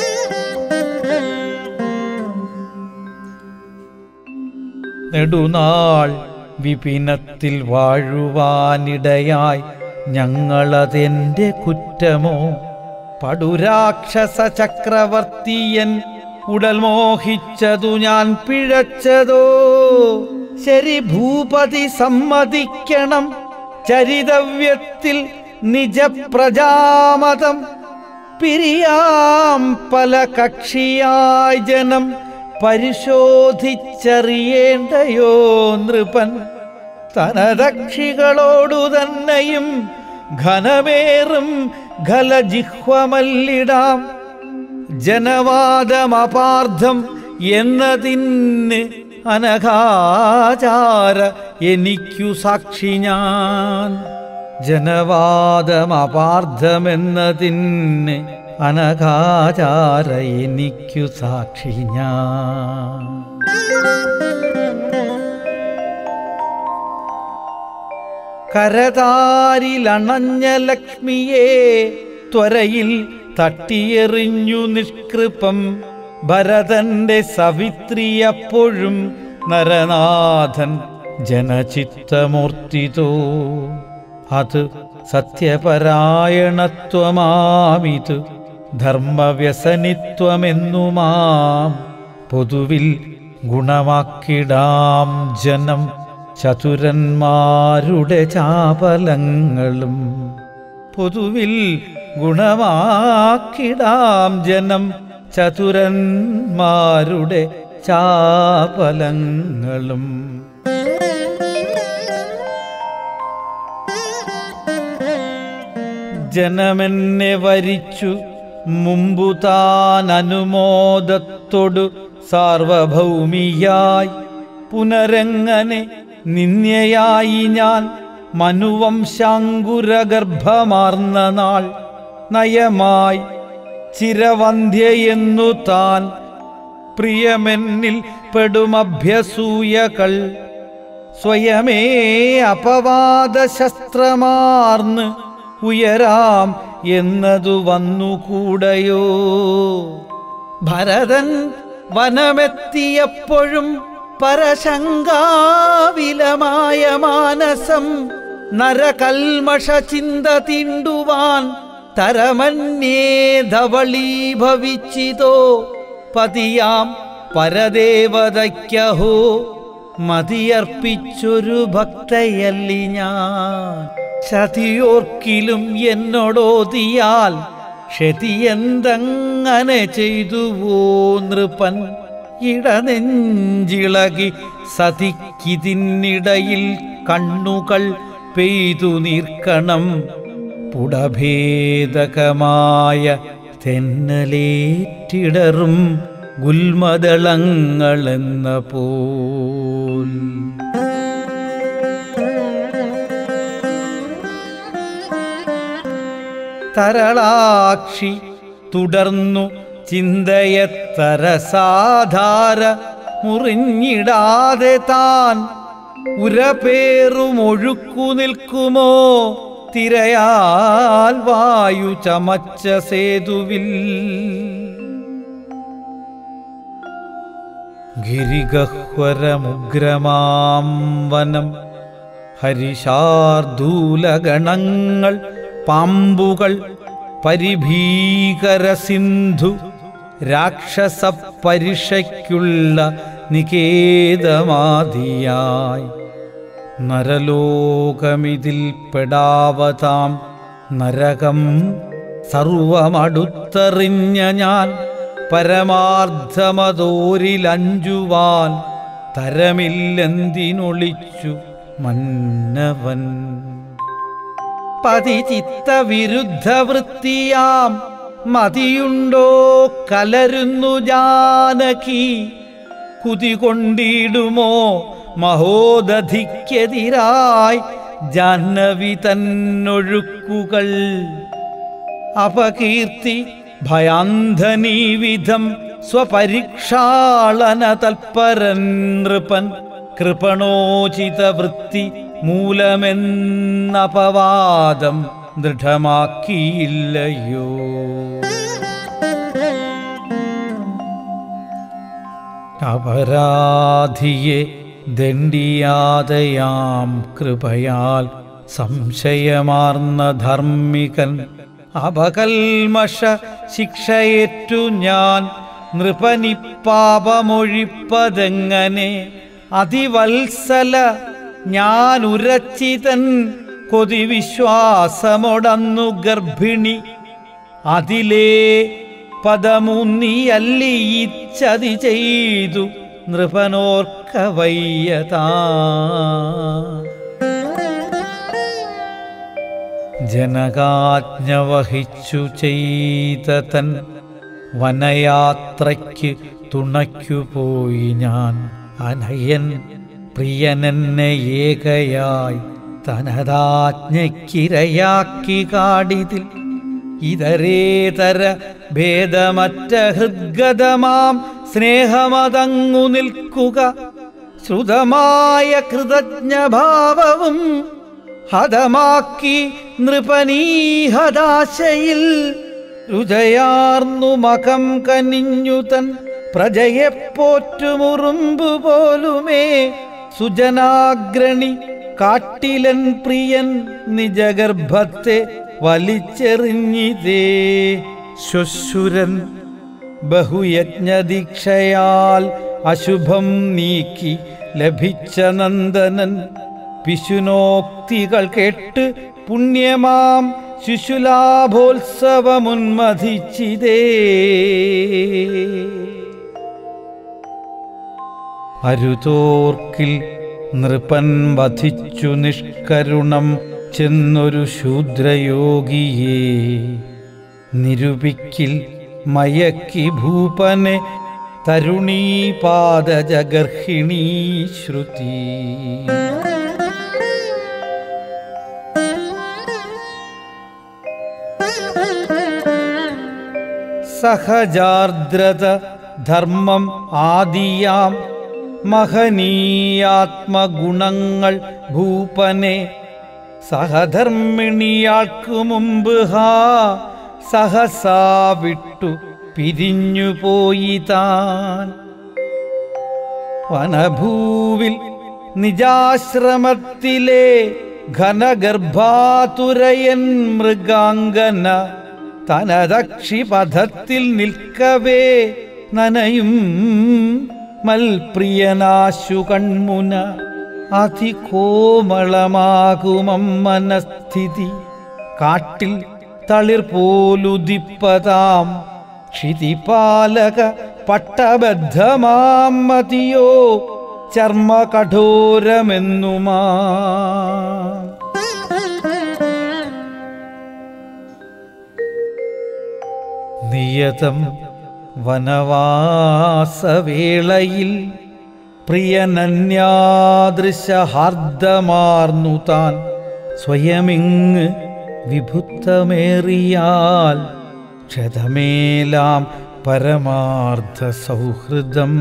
നെടുനാൾ വിപിനത്തിൽ വാഴുവാനിടയായി ഞങ്ങളതെന്റെ കുറ്റമോ പടുരാക്ഷസ ചക്രവർത്തിയൻ ഉടൽ മോഹിച്ചതു ഞാൻ പിഴച്ചതോ ശരി ഭൂപതി സമ്മതിക്കണം ചരിതവ്യത്തിൽ നിജപ്രജാമതം പിരിയാം പല കക്ഷിയായി ജനം പരിശോധിച്ചറിയേണ്ടയോ നൃപൻ തനദക്ഷികളോടു തന്നെയും ഘനമേറും ഘലജിഹ്വമല്ലിടാം ജനവാദമപാർത്ഥം എന്നതിന് അനഘാചാര എനിക്കു സാക്ഷി ഞാൻ ജനവാദമപാർത്ഥമെന്നതിന് അനഘാചാര എനിക്കു സാക്ഷി ഞാൻ കരതാരിലണഞ്ഞ ലക്ഷ്മിയെ ത്വരയിൽ തട്ടിയെറിഞ്ഞു നിഷ്കൃപം ഭരതന്റെ സവിത്രിയപ്പോഴും നരനാഥൻ ജനചിത്തമൂർത്തിതോ അത് സത്യപരായണത്വമാമിത് ധർമ്മവ്യസനിത്വമെന്നുമാം പൊതുവിൽ ഗുണമാക്കിടാം ജനം ചതുരന്മാരുടെ ചാപലങ്ങളും പൊതുവിൽ ഗുണമാക്കിടാം ജനം ചതുരന്മാരുടെ ചാപലങ്ങളും ജനമെന്നെ വരിച്ചു മുമ്പു താൻ അനുമോദത്തോടു സാർവഭൗമിയായി പുനരങ്ങനെ നിന്യയായി ഞാൻ മനുവംശാങ്കുരഗർഭമാർന്ന നാൾ നയമായി ചിരവന്ധ്യയെന്നു താൻ പ്രിയമെന്നിൽ പെടുമഭ്യസൂയകൾ സ്വയമേ അപവാദ ശസ്ത്രമാർന്ന് ഉയരാം എന്നതു വന്നുകൂടയോ ഭരതൻ വനമെത്തിയപ്പോഴും പരശങ്കാവിലമായ മാനസം നരകൽമഷ ചിന്ത തീണ്ടുവാൻ തരമന്യേ ധവളീഭവിച്ചിതോ പതിയാം പരദേവതയ്ക്കഹോ മതിയർപ്പിച്ചൊരു ഭക്തയല്ലി ഞാൻ ചതിയോർക്കിലും എന്നോടോതിയാൽ ക്ഷതിയെന്തങ്ങനെ ചെയ്തുവോ നൃപൻ ഇടനെഞ്ചിളകി സതിക്കിതിന്നിടയിൽ കണ്ണുകൾ പെയ്തു നീർക്കണം പുടഭേദകമായ തെന്നലേറ്റിടറും ഗുൽമദളങ്ങളെന്ന പോൽ തരളാക്ഷി തുടർന്നു ചിന്തയത്തര സാധാര മുറിഞ്ഞിടാതെ താൻ ഉരപേറുമൊഴുക്കു നിൽക്കുമോ തിരയാൽ വായു ചമച്ച സേതുവിൽ ഗിരിഗഹ്വരമുഗ്രമാം വനം ഹരിശാർദൂലഗണങ്ങൾ പാമ്പുകൾ പരിഭീകര സിന്ധു രാക്ഷസ പരിഷയ്ക്കുള്ള നികേതമാതിയായി നരലോകമിതിൽ പെടാവതാം നരകം സർവമടുത്തെറിഞ്ഞ ഞാൻ പരമാർത്ഥമതോരിലഞ്ചുവാൻ തരമില്ലെന്തിനൊളിച്ചു മന്നവൻ പതിചിത്ത വിരുദ്ധ വൃത്തിയാം മതിയുണ്ടോ കലരുന്നു ജാനകി കുതികൊണ്ടിടുമോ മഹോദധിക്കെതിരായി ജാഹ്നവി തന്നൊഴുക്കുകൾ അപകീർത്തി ഭയാന്ധനീവിധം സ്വപരീക്ഷാളന തൽപരൻ നൃപൻ കൃപണോചിത വൃത്തി മൂലമെന്നപവാദം ദൃഢമാക്കിയില്ലയോ അപരാധിയെ ദണ്ഡിയാതയാം കൃപയാൽ സംശയമാർന്ന ധർമ്മികൻ അപകൽമഷ ശിക്ഷയേറ്റു ഞാൻ നൃപനിപ്പാപമൊഴിപ്പതെങ്ങനെ അതിവത്സല ഞാൻ ഉരച്ചിതൻ കൊതി വിശ്വാസമൊടന്നു ഗർഭിണി അതിലേ പദമുന്നിയല്ലിയിച്ചതി ചെയ്തു നൃപനോർക്ക വയ്യതാ ജനകാജ്ഞ വഹിച്ചു ചെയ്ത തൻ വനയാത്രയ്ക്ക് തുണയ്ക്കുപോയി ഞാൻ അനയൻ പ്രിയനെന്നെ ഏകയായി തനതാജ്ഞയ്ക്കിരയാക്കി കാടിതിൽ ഇതരേതര ഭേദമറ്റ ഹൃദ്ഗതമാം സ്നേഹമതങ്ങു നിൽക്കുക ശ്രുതമായ കൃതജ്ഞഭാവവും ഹതമാക്കി നൃപനീഹദാശയിൽ രുചയാർന്നു മകം കനിഞ്ഞു തൻ പ്രജയെ പോറ്റുമുറുമ്പു പോലുമേ സുജനാഗ്രണി കാട്ടിലൻ പ്രിയൻ നിജഗർഭത്തെ വലിച്ചെറിഞ്ഞിതേ ശ്വശുരൻ ബഹുയജ്ഞദീക്ഷയാൽ അശുഭം നീക്കി ലഭിച്ച നന്ദനൻ പിശുനോക്തികൾ കേട്ട് പുണ്യമാം ശിശുലാഭോത്സവമുന്മതിച്ചിതേ അരുതോർക്കിൽ നൃപൻ വധിച്ചു നിഷ്കരുണം ചെന്നൊരു ശൂദ്രയോഗിയെ നിരുപിക്കിൽ മയക്കി ഭൂപനെ തരുണീപാദജഗർഹിണീ ശ്രുതി സഹജാർദ്രത ധർമ്മം ആദിയാം മഹനീയാത്മഗുണങ്ങൾ ഭൂപനെ സഹധർമ്മിണിയാൾക്കു മുമ്പ് ഹാ സഹസാ വിട്ടു പിരിഞ്ഞുപോയി താൻ വനഭൂവിൽ നിജാശ്രമത്തിലെ ഘനഗർഭാതുരയൻ മൃഗാംഗന തനദക്ഷിപഥത്തിൽ നിൽക്കവേ നനയും മൽപ്രിയനാശു കൺമുന അതികോമളമാകുമം മനസ്ഥിതി കാട്ടിൽ തളിർ പോലുദിപ്പതാം ക്ഷിതിപാലക പട്ടബദ്ധമാം മതിയോ ചർമ്മ കഠോരമെന്നുമാ നിയതം വനവാസവേളയിൽ പ്രിയനന്യാദൃശഹാർദ്ദമാർന്നു താൻ സ്വയമിങ് വിഭുത്തമേറിയാൽ ക്ഷതമേലാം പരമാർത്ഥ സൗഹൃദം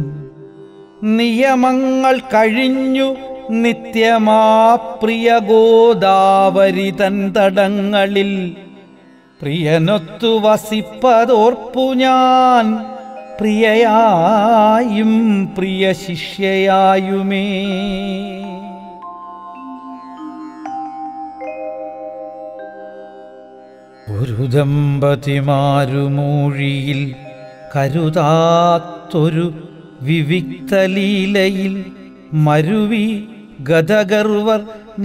നിയമങ്ങൾ കഴിഞ്ഞു നിത്യമാ പ്രിയ ഗോദാവരി തൻ തടങ്ങളിൽ പ്രിയനൊത്തു വസിപ്പതോർപ്പു ഞാൻ പ്രിയയായും പ്രിയ ശിഷ്യയായുമേ ഒരു ദമ്പതിമാരുമൂഴിയിൽ കരുതാത്തൊരു വിവിക്തലീലയിൽ മരുവി ഗതഗർവർ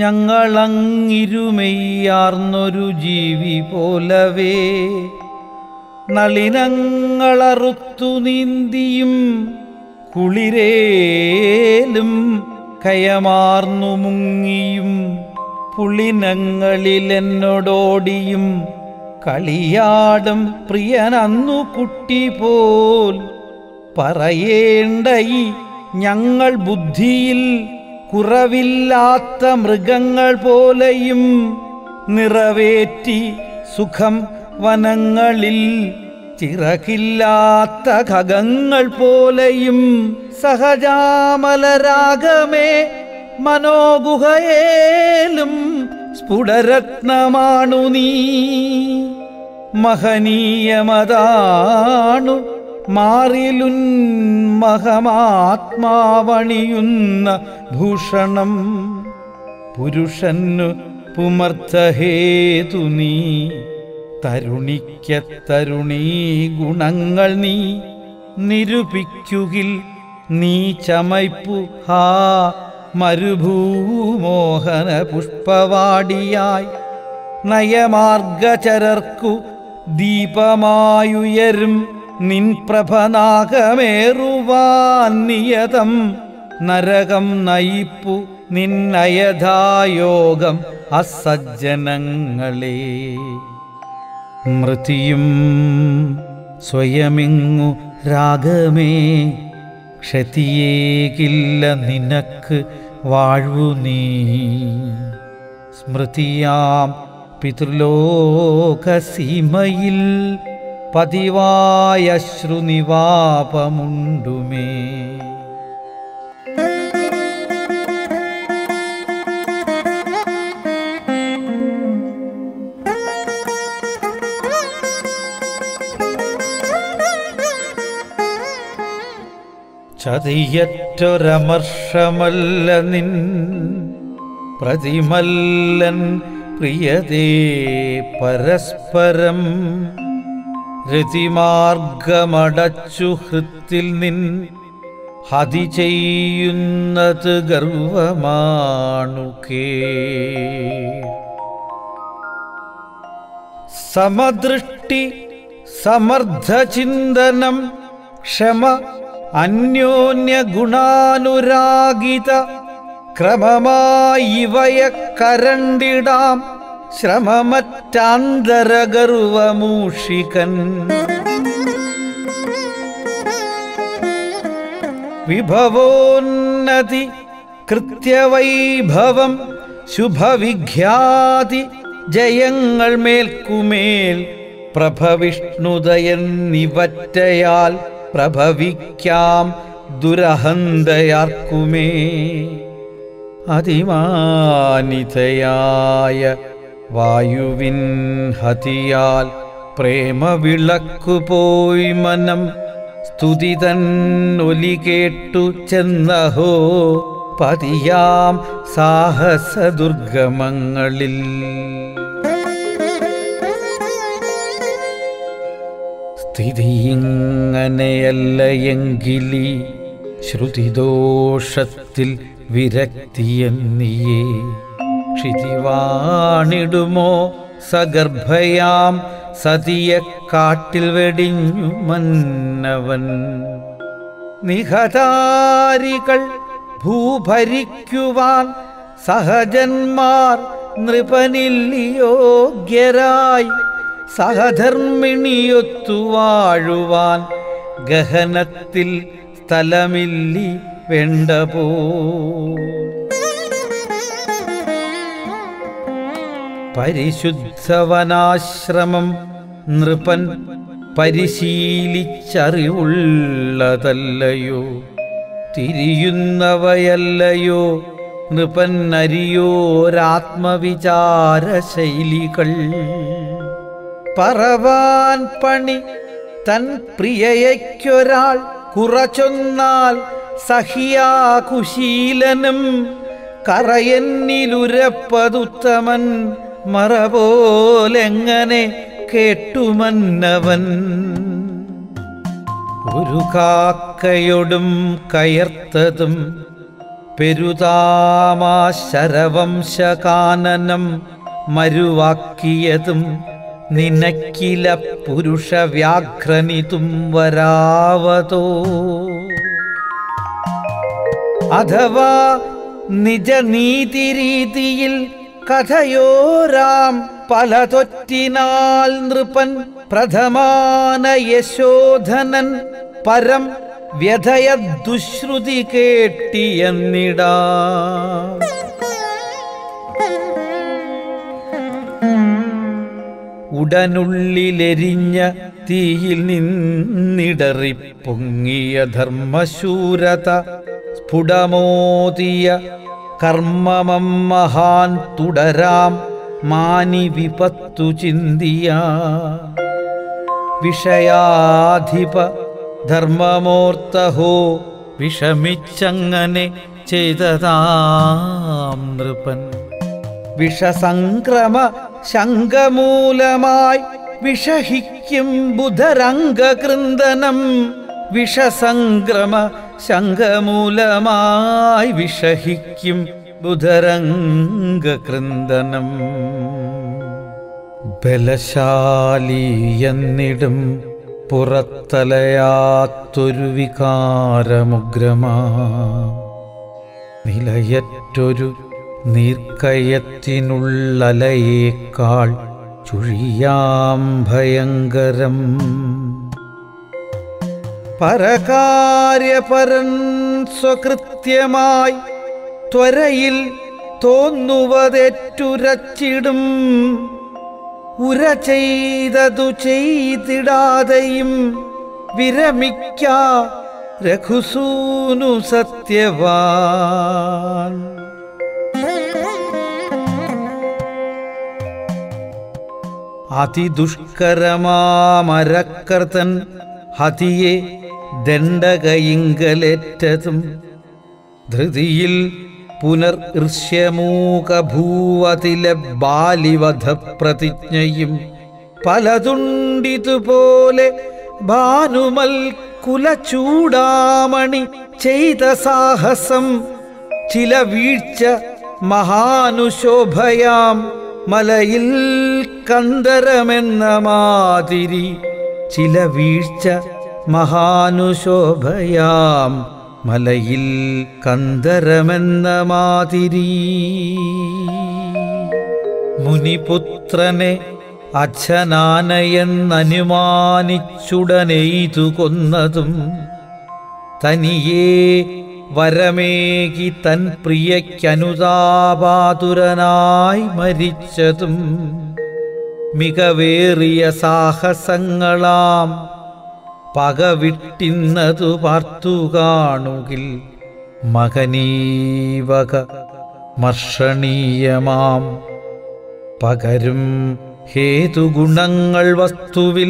ഞങ്ങളങ്ങിരുമെയ്യാർന്നൊരു ജീവി പോലവേ നളിനങ്ങളറുത്തു നീന്തിയും കുളിരേലും കയമാർന്നു മുങ്ങിയും പുളിനങ്ങളിലെന്നോടോടിയും കളിയാടും പ്രിയനന്നു കുട്ടി പോൽ പറയേണ്ട ഈ ഞങ്ങൾ ബുദ്ധിയിൽ കുറവില്ലാത്ത മൃഗങ്ങൾ പോലെയും നിറവേറ്റി സുഖം വനങ്ങളിൽ ചിറകില്ലാത്ത ഖഗങ്ങൾ പോലെയും സഹജാമലരാഗമേ മനോഗുഹയേലും സ്ഫുടരത്നമാണു നീ മഹനീയമതാണു മാറിലുൻ മഹമാത്മാവണിയുന്ന ഭൂഷണം പുരുഷന്നു പുമർത്ഥഹേതു നീ തരുണിക്ക തരുണീ ഗുണങ്ങൾ നീ നിരൂപിക്കുകിൽ നീ ചമയ്പ്പു ഹാ മരുഭൂമോഹന പുഷ്പവാടിയായി നയമാർഗചരർക്കു ദീപമായുയരും നിൻ പ്രഭനാകമേറുവാൻ നിയതം നരകം നയിപ്പു നിന്നയഥായോഗം അസജ്ജനങ്ങളെ മൃതിയും സ്വയമിങ്ങു രാഗമേ ക്ഷതിയേകില്ല നിനക്ക് വാഴ്വു നീ സ്മൃതിയാം പിതൃലോകസീമയിൽ പതിവായ ശ്രുനിവാപമുണ്ടുമേ ചതിയറ്റൊരമർഷമല്ല നിൻ പ്രതിമല്ലൻ പ്രിയതേ പരസ്പരം രതിമാർഗമടച്ചു ഹൃത്തിൽ നിൻ ഹതി ചെയ്യുന്നത് ഗർവമാണു കേ സമദൃഷ്ടി സമർത്ഥചിന്തനം ക്ഷമ അന്യോന്യ ഗുണാനുരാഗിത ക്രമമായി ഇവയെ കരണ്ടിടാം ശ്രമമറ്റാന്തരഗർവമൂഷികൻ വിഭവോന്നതി കൃത്യവൈഭവം ശുഭവിഖ്യാതി ജയങ്ങൾ മേൽക്കുമേൽ പ്രഭവിഷ്ണുദയെന്നിവറ്റയാൽ പ്രഭവിക്കാം ദുരഹന്തയാർക്കുമേ അതിമാനിതയായ വായുവിൻ ഹതിയാൽ പ്രേമവിളക്കു പോയി മനം സ്തുതി തന്നൊലി കേട്ടു ചെന്നഹോ പതിയാം സാഹസദുർഗമങ്ങളിൽ സ്ഥിതിയിങ്ങനെയല്ല എങ്കിലി ശ്രുതിദോഷത്തിൽ വിരക്തിയെന്നിയേ ക്ഷിതിവാണിടുമോ സഗർഭയാം സതിയെ കാട്ടിൽ വെടിഞ്ഞു മന്നവൻ നിഹതാരികൾ ഭൂഭരിക്കുവാൻ സഹജന്മാർ നൃപനിൽ യോഗ്യരായി സഹധർമ്മിണിയൊത്തു വാഴുവാൻ ഗഹനത്തിൽ സ്ഥലമില്ലി വേണ്ട പോ പരിശുദ്ധവനാശ്രമം നൃപൻ പരിശീലിച്ചറിവുള്ളതല്ലയോ തിരിയുന്നവയല്ലയോ നൃപൻ അരിയോരാത്മവിചാര ശൈലികൾ പറവാൻ പണി തൻ പ്രിയയ്ക്കൊരാൾ കുറച്ചൊന്നാൽ സഹിയാകുശീലനും കറയന്നിലുരപ്പതുത്തമൻ മറ പോലെങ്ങനെ കേട്ടുമന്നവൻ ഒരു കാക്കയൊടും കയർത്തതും പെരുതാമാശരവംശകാനനം മരുവാക്കിയതും നിനക്കില പുരുഷ വ്യാഘ്രനിതും വരാവതോ അഥവാ നിജനീതിരീതിയിൽ കഥയോരാം പലതൊറ്റിനാൽ നൃപൻ പ്രഥമാന യശോധനൻ പരം വ്യഥയ ദുശ്രുതി കേട്ടിയെന്നിടാ ഉടനുള്ളിലെരിഞ്ഞ തീയിൽ നിന്നിടറിപ്പൊങ്ങിയ ധർമ്മശൂരത സ്ഫുടമോതിയ കർമ്മമം മഹാൻ തുടരാം മാനി വിപത്തു ചിന്തിയ വിഷയാധിപ ധർമ്മമോർത്തഹോ വിഷമിച്ചങ്ങനെ ചെയ്തതാം നൃപൻ വിഷസംക്രമ ശങ്കമൂലമായി വിഷഹിക്കും ബുധരംഗകൃന്ദനം വിഷസംക്രമ ശങ്കമൂലമായി വിഷഹിക്കും ബുധരംഗകൃന്ദനം ബലശാലി എന്നിടും പുറത്തലയാത്തൊരു വികാരമുഗ്രമാ നിലയറ്റൊരു നീർക്കയത്തിനുള്ളലയേക്കാൾ ചുഴിയാം ഭയങ്കരം പരകാര്യപരൻ സ്വകൃത്യമായി ത്വരയിൽ തോന്നുവതെറ്റുരച്ചിടും ഉര ചെയ്തതു ചെയ്തിടാതെയും വിരമിക്ക രഘുസൂനു സത്യവാൻ അതിദുഷ്കരമാമരക്കർത്തൻ ഹതിയെ ദണ്ഡകയിങ്കലേറ്റതും ധൃതിയിൽ പുനർ ഋഷ്യമൂകഭൂവതിലെ ബാലിവധ പ്രതിജ്ഞയും പലതുണ്ടിതുപോലെ ഭാനുമൽ കുലചൂടാമണി ചെയ്ത സാഹസം ചില വീഴ്ച മഹാനുശോഭയാം മലയിൽ കന്ദരമെന്ന മാതിരി ചില വീഴ്ച മഹാനുശോഭയാം മലയിൽ കന്ദരമെന്ന മാതിരി മുനിപുത്രനെ അച്ഛനാനയെന്നനുമാനിച്ചുടനെയ്തു കൊന്നതും തനിയേ വരമേകി തൻ പ്രിയയ്ക്കനുതാപാതുരനായി മരിച്ചതും മികവേറിയ സാഹസങ്ങളാം പകവിട്ടിന്നതു പാർത്തു കാണുകിൽ മകനീവക മർഷണീയമാം പകരും ഹേതുഗുണങ്ങൾ വസ്തുവിൽ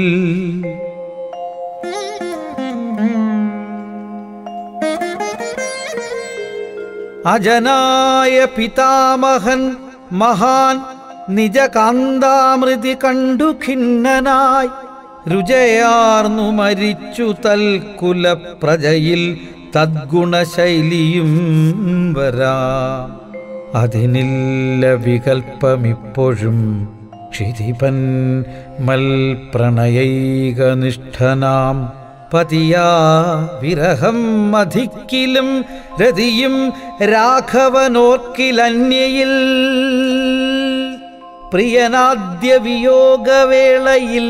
അജനായ പിതാമഹൻ മഹാൻ നിജകാന്താമൃതി കണ്ടു ഖിന്നനായി രുചയാർന്നു മരിച്ചു തൽക്കുല പ്രജയിൽ തദ്ഗുണശൈലിയും വരാ അതിനില്ല വികൽപ്പമിപ്പോഴും ക്ഷിതിപൻ മൽപ്രണയൈകനിഷ്ഠനാം പതിയാ വിരഹം മധിക്കിലും രതിയും രാഘവനോർക്കിലന്യയിൽ പ്രിയനാദ്യ വിയോഗവേളയിൽ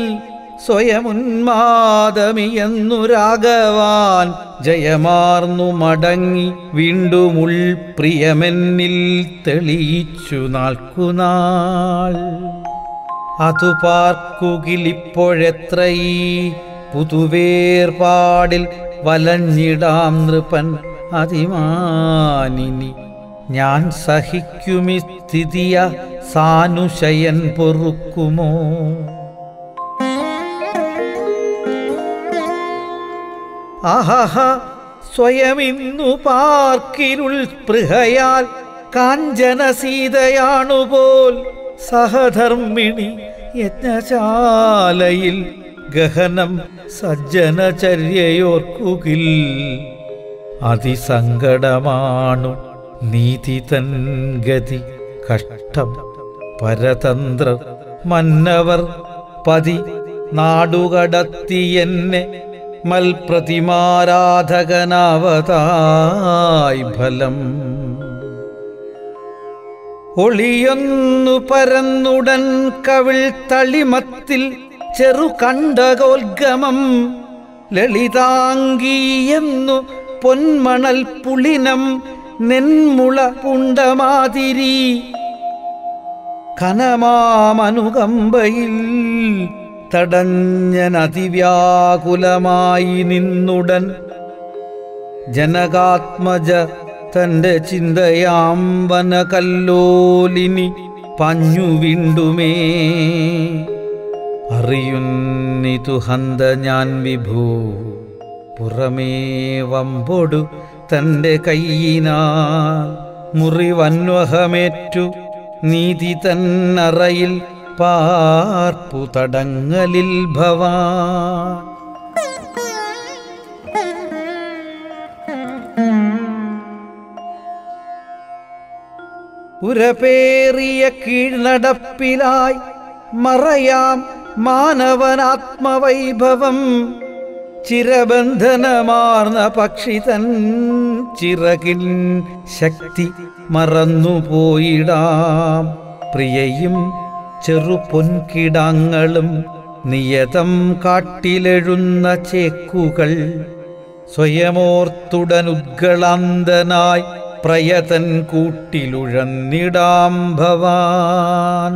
സ്വയമുന്മാദമിയെന്നു രാഘവാൻ ജയമാർന്നു മടങ്ങി വീണ്ടുമുൾ പ്രിയമെന്നിൽ തെളിയിച്ചു നാൾക്കുനാൾ അതു പാർക്കുകിലിപ്പോഴെത്രയീ പുതുവേർപാടിൽ വലഞ്ഞിടാം നൃപൻ അതിമാനിനി ഞാൻ സഹിക്കുമി സ്ഥിതിയ സാനുശയൻ പൊറുക്കുമോ ആഹഹ സ്വയമിന്നു പാർക്കിരുൾ സ്പൃഹയാൽ കാഞ്ചന സീതയാണുപോൽ സഹധർമ്മിണി യജ്ഞശാലയിൽ ഗഹനം സജ്ജനചര്യയോർക്കുകിൽ അതിസങ്കടമാണു നീതി തൻ ഗതി കഷ്ടം പരതന്ത്ര മന്നവർ പതി നാടുകടത്തി എന്നെ മൽപ്രതിമാരാധകനാവതായി ഫലം ഒളിയൊന്നു പരന്നുടൻ കവിൾ തളിമത്തിൽ ചെറു കണ്ടകോൽഗമം ലളിതാംഗീയെന്നു പൊന്മണൽ പുളിനം നെന്മുള പുണ്ടമാതിരി കനമാമനുകമ്പയിൽ തടഞ്ഞനതിവ്യാകുലമായി നിന്നുടൻ ജനകാത്മജ തന്റെ ചിന്തയാം വനകല്ലോലിനി പഞ്ഞു വീണ്ടുമേ അറിയുന്നിതു ഹന്ത ഞാൻ വിഭൂ പുറമേ വമ്പൊടു തന്റെ കൈയിനാൽ മുറിവന്വഹമേറ്റു നീതി തന്നറയിൽ പാർപ്പു തടങ്ങലിൽ ഭവാൻ ഉരപേറിയ കീഴ്നടപ്പിലായി മറയാം മാനവനാത്മവൈഭവം ചിരബന്ധനമാർന്ന പക്ഷിതൻ ചിറകിൻ ശക്തി മറന്നുപോയിടാം പ്രിയയും ചെറുപൊൻകിടാങ്ങളും നിയതം കാട്ടിലെഴുന്ന ചേക്കുകൾ സ്വയമോർത്തുടനുദ്ഗളാന്തനായി പ്രയതൻ കൂട്ടിലുഴന്നിടാം ഭവാൻ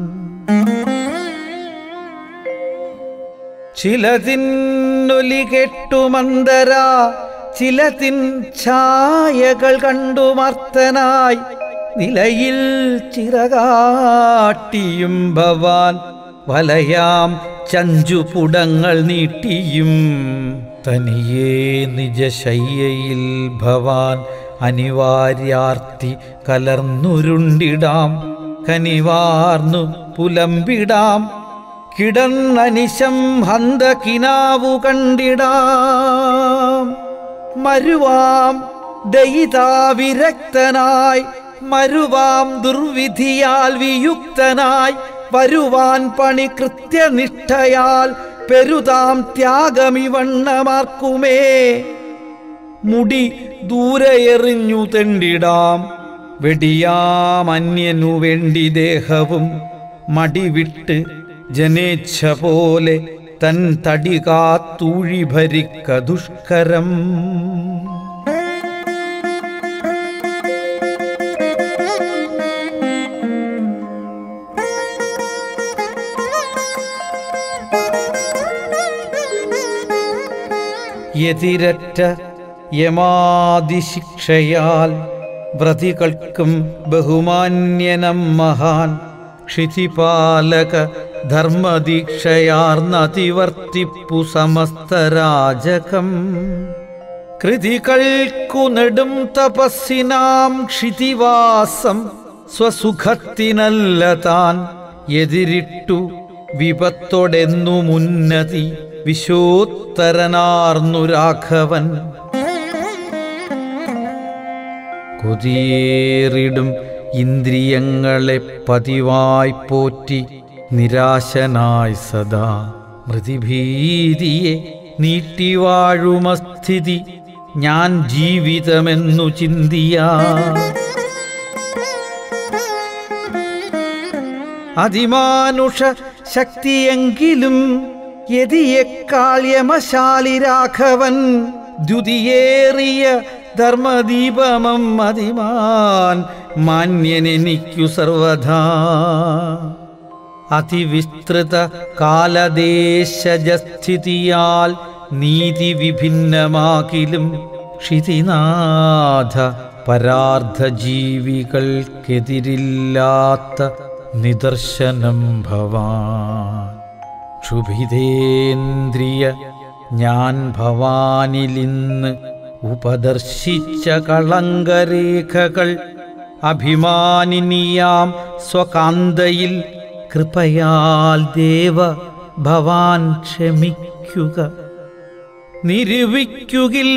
ചിലതിന്നൊലി കെട്ടുമന്തര ചിലതിൻ ഛായകൾ കണ്ടു മർത്തനായി നിലയിൽ ചിറകാട്ടിയും ഭവാൻ വലയാം ചഞ്ചുപുടങ്ങൾ നീട്ടിയും തനിയേ നിജശയ്യയിൽ ഭവാൻ അനിവാര്യാർത്തി കലർന്നുരുണ്ടിടാം കനിവാർന്നു പുലമ്പിടാം കിടന്നനിശം ഹന്ത കിനാവു കണ്ടിടാം മരുവാം ദയിതാവിരക്തനായി മരുവാം ദുർവിധിയാൽ വിയുക്തനായി വരുവാൻ പണി കൃത്യനിഷ്ഠയാൽ പെരുതാം ത്യാഗമിവണ്ണമാർക്കുമേ മുടി ദൂരെ എറിഞ്ഞു തെണ്ടിടാം വെടിയാമന്യനു വേണ്ടി ദേഹവും മടിവിട്ട് ജനേച്ഛ പോലെ തൻ തടി കാത്തൂഴി ഭരിക്ക ദുഷ്കരം എതിരറ്റ യമാതിശിക്ഷയാൽ വ്രതികൾക്കും ബഹുമാന്യനം മഹാൻ ക്ഷിതിപാലക ധർമ്മദീക്ഷയാർന്നതിവർത്തിപ്പു സമസ്തരാജകം കൃതികൾക്കു നെടും തപസ്സിനാം ക്ഷിതിവാസം സ്വസുഖത്തിനല്ല താൻ എതിരിട്ടു വിപത്തൊടെന്നു മുന്നതി വിശോത്തരനാർന്നു രാഘവൻ കൊതിയേറിടും ഇന്ദ്രിയങ്ങളെ പതിവായി പോറ്റി നിരാശനായി സദാ മൃതിഭീതിയെ നീട്ടിവാഴുമസ്ഥിതി ഞാൻ ജീവിതമെന്നു ചിന്തിയാ അതിമാനുഷ ശക്തിയെങ്കിലും യതിയേക്കാൾ യമശാലി രാഘവൻ ദ്യുതിയേറിയ ധർമ്മദീപമം അതിമാൻ മാന്യനെനിക്കു സർവധാ അതിവിസ്തൃത കാലദേശജസ്ഥിതിയാൽ നീതി വിഭിന്നമാകിലും ക്ഷിതിനാഥ പരാർത്ഥ ജീവികൾക്കെതിരില്ലാത്ത നിദർശനം ഭവാൻ ക്ഷുഭിതേന്ദ്രിയ ഞാൻ ഭവാനിലിന്ന് ഉപദർശിച്ച കളങ്കരേഖകൾ അഭിമാനിനിയാം സ്വകാന്തയിൽ കൃപയാൽ ദേവ ഭവാൻ ക്ഷമിക്കുക നിരൂപിക്കുകിൽ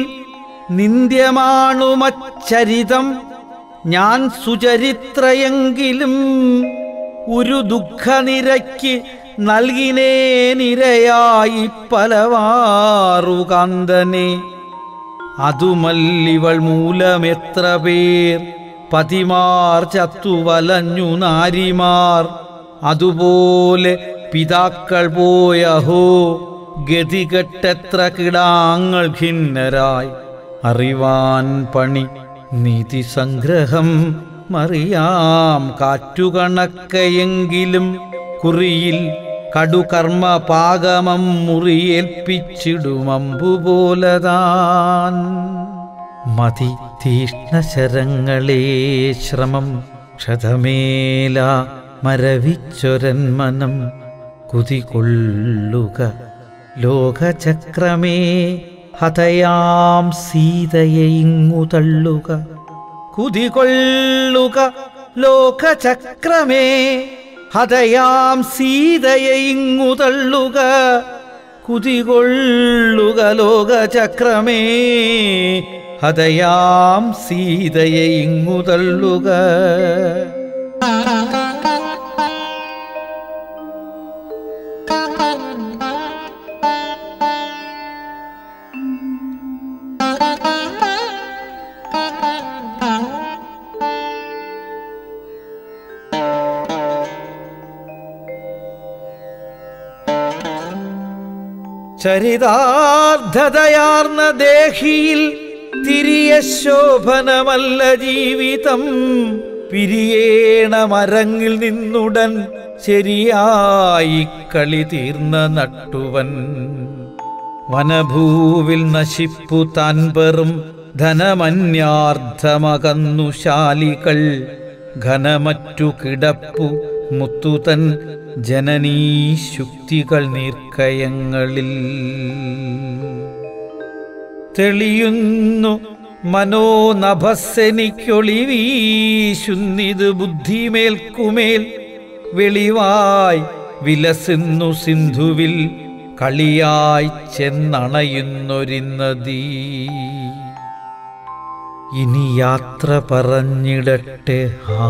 നിന്ദ്യമാണുമച്ചരിതം ഞാൻ സുചരിത്രയെങ്കിലും ഒരു ദുഃഖനിരയ്ക്ക് നൽകിനേ നിരയായി പലവാറുകാന്തനെ അതുമല്ലിവൾ മൂലമെത്ര പേർ പതിമാർ ചത്തുവലഞ്ഞു നാരിമാർ അതുപോലെ പിതാക്കൾ പോയഹോ ഗതികെട്ടെത്ര കിടാങ്ങൾ ഖിന്നരായി അറിവാൻ പണി നീതി സംഗ്രഹം മറിയാം കാറ്റുകണക്കയെങ്കിലും കുറിയിൽ കടുകർമ്മ പാകമം മുറിയേൽപ്പിച്ചിടുമമ്പുപോലതാൻ മതി തീഷ്ണശരങ്ങളേ ശ്രമം ക്ഷതമേല മരവിച്ചൊരന്മനം കുതികൊള്ളുക ലോകചക്രമേ ഹതയാം സീതയെ ഇങ്ങു തള്ളുക കുതികൊള്ളുക ലോകചക്രമേ ഹതയാം സീതയെ ഇങ്ങു തള്ളുക കുതികൊള്ളുക ലോകചക്രമേ ഹതയാം സീതയെ ഇങ്ങു തള്ളുക ചരിതാർദ്ധതയാർന്ന ദേഹിയിൽ തിരിയ ശോഭനമല്ല ജീവിതം പിരിയേണ മരങ്ങിൽ നിന്നുടൻ ശരിയായി കളി തീർന്ന നട്ടുവൻ വനഭൂവിൽ നശിപ്പു താൻ പെറും ധനമന്യാർദ്ധമകന്നു ശാലികൾ ഘനമറ്റു കിടപ്പു മുത്തുതൻ ജനനീ ശുക്തികൾ നീർക്കയങ്ങളിൽ തെളിയുന്നു മനോനഭസ്സെനിക്കൊളി വീശുന്നിത് ബുദ്ധിമേൽക്കുമേൽ വെളിവായി വിലസുന്നു സിന്ധുവിൽ കളിയായി ചെന്നണയുന്നൊരി നദീ ഇനി യാത്ര പറഞ്ഞിടട്ടെ ഹാ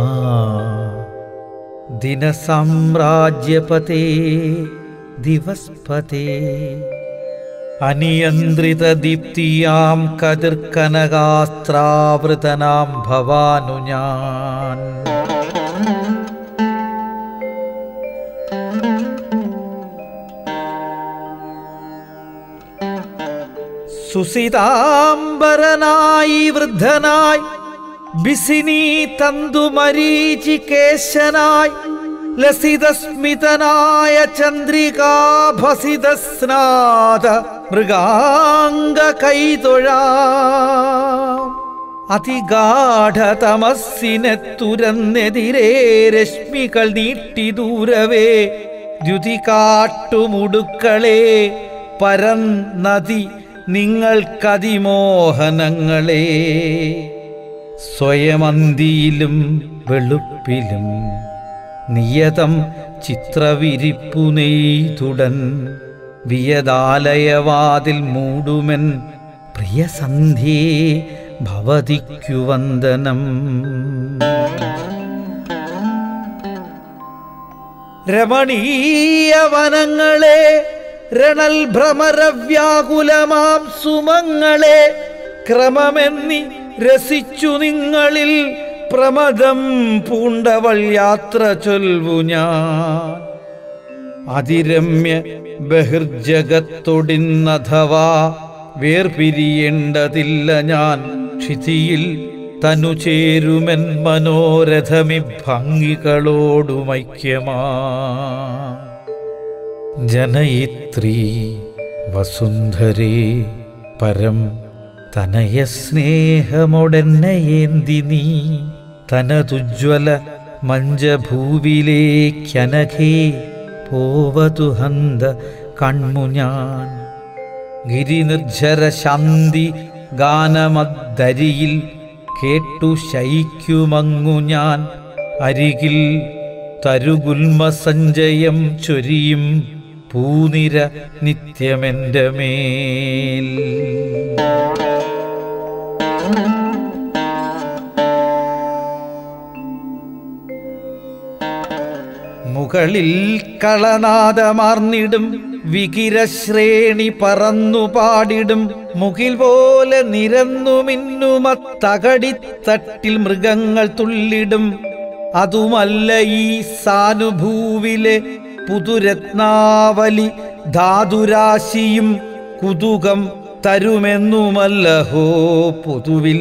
ദിനസാമ്രാജ്യപതേ ദിവസ്പതേ അനിയന്ത്രിത ദീപ്തിയാം കതിർക്കനകാസ്ത്രാവൃതനാം ഭവാനു ഞാൻ സുസിതാംബരനായി വൃദ്ധനായി ബിസിനി തന്തുമരീചി കേശനായി ലസിതസ്മിതനായ ചന്ദ്രികാഭസിതസ്നാദ മൃഗാംഗ കൈതൊഴാ അതിഗാഠതമസ്സിനെ തുരന്നെതിരേ രശ്മികൾ നീട്ടി ദൂരവേ ദ്യുതി കാട്ടുമുടുക്കളെ പരന്നതി നിങ്ങൾക്കതിമോഹനങ്ങളെ സ്വയമന്തിയിലും വെളുപ്പിലും നിയതം ചിത്രവിരിപ്പു നെയ്തുടൻ വിയതാലയവാതിൽ മൂടുമെൻ പ്രിയസന്ധ്യേ ഭവതിക്കു വന്ദനം രമണീയ വനങ്ങളെ രണൽ ഭ്രമരവ്യാകുലമാം സുമങ്ങളെ ക്രമമെന്നി രസിച്ചു നിങ്ങളിൽ പ്രമദം പൂണ്ടവൾ യാത്ര ചൊൽവു ഞാൻ അതിരമ്യ ബഹിർജഗത്തൊടിന്നഥവാ വേർപിരിയേണ്ടതില്ല ഞാൻ ക്ഷിതിയിൽ തനു ചേരുമെൻ മനോരഥമി ഭംഗികളോടുമൈക്യമാ ജനയിത്രീ വസുന്ധരേ പരം തനയ സ്നേഹമൊടെന്നയേന്തി നീ തനതുജ്വല മഞ്ചഭൂവിലേക്കനഘേ പോവതു ഹന്ത കൺമു ഞാൻ ഗിരിനിർജ്ജര ശാന്തി ഗാനമദ്ദരിയിൽ കേട്ടു ശയിക്കുമങ്ങു ഞാൻ അരികിൽ തരുഗുൽമ സഞ്ചയം ചൊരിയും പൂനിര നിത്യമെൻ്റെ മേൽ മുകളിൽ കളനാദമാർന്നിടും വികിരശ്രേണി പറന്നു പാടിടും മുകിൽ പോലെ നിരന്നു മിന്നുമത്തകടിത്തട്ടിൽ മൃഗങ്ങൾ തുള്ളിടും അതുമല്ല ഈ സാനുഭൂവിലെ പുതുരത്നാവലി ധാതുരാശിയും കുതുകം തരുമെന്നുമല്ലഹോ പൊതുവിൽ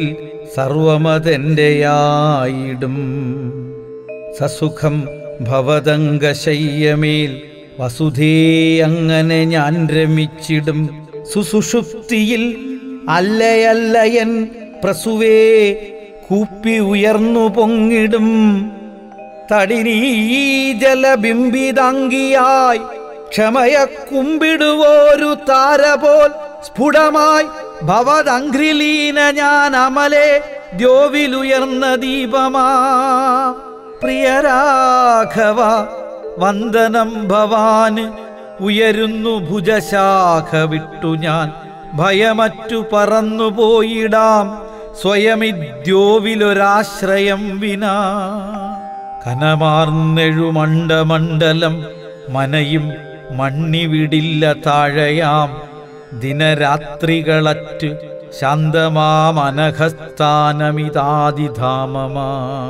സർവമതെൻ്റെയായിടും സസുഖം ഭവതങ്കശയ്യമേൽ വസുധേ അങ്ങനെ ഞാൻ രമിച്ചിടും സുസുഷുപ്തിയിൽ അല്ലയല്ലയൻ പ്രസുവേ കൂപ്പി ഉയർന്നു പൊങ്ങിടും തടിനീ ജലബിംബിതാംഗിയായി ക്ഷമയ കുമ്പിടുവോരു താര പോൽ സ്ഫുടമായി ഭവതംഘ്രിലീന ഞാൻ അമലെ ദ്യോവിലുയർന്ന ദീപമാ പ്രിയരാഘവ വന്ദനം ഭവാന് ഉയരുന്നു ഭുജശാഖ വിട്ടു ഞാൻ ഭയമറ്റു പറന്നു പോയിടാം സ്വയമിദ്യോവിലൊരാശ്രയം വിനാ കനമാർന്നെഴുമണ്ഡമണ്ഡലം മനയും മണ്ണിവിടില്ല താഴയാം ദിനരാത്രികളറ്റ് ശാന്തമാമനഘസ്ഥാനമിതാതിധാമമാ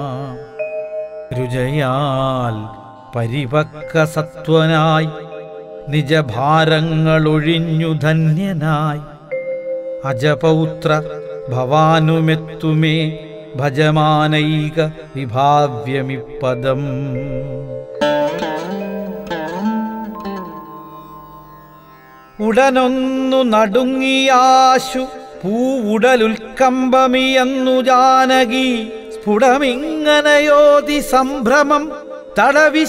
രുചയാൽ പരിപക്ക സത്വനായി നിജഭാരങ്ങളൊഴിഞ്ഞു ധന്യനായി അജപൗത്ര ഭവാനുമെത്തുമേ ഭജമാനൈക വിഭാവ്യമിപ്പദം ഉടനൊന്നു നടുങ്ങിയാശു പൂവുടലുൽക്കമ്പമിയെന്നു ജാനകി സ്ഫുടമിങ്ങനയോതി സംഭ്രമം തടവി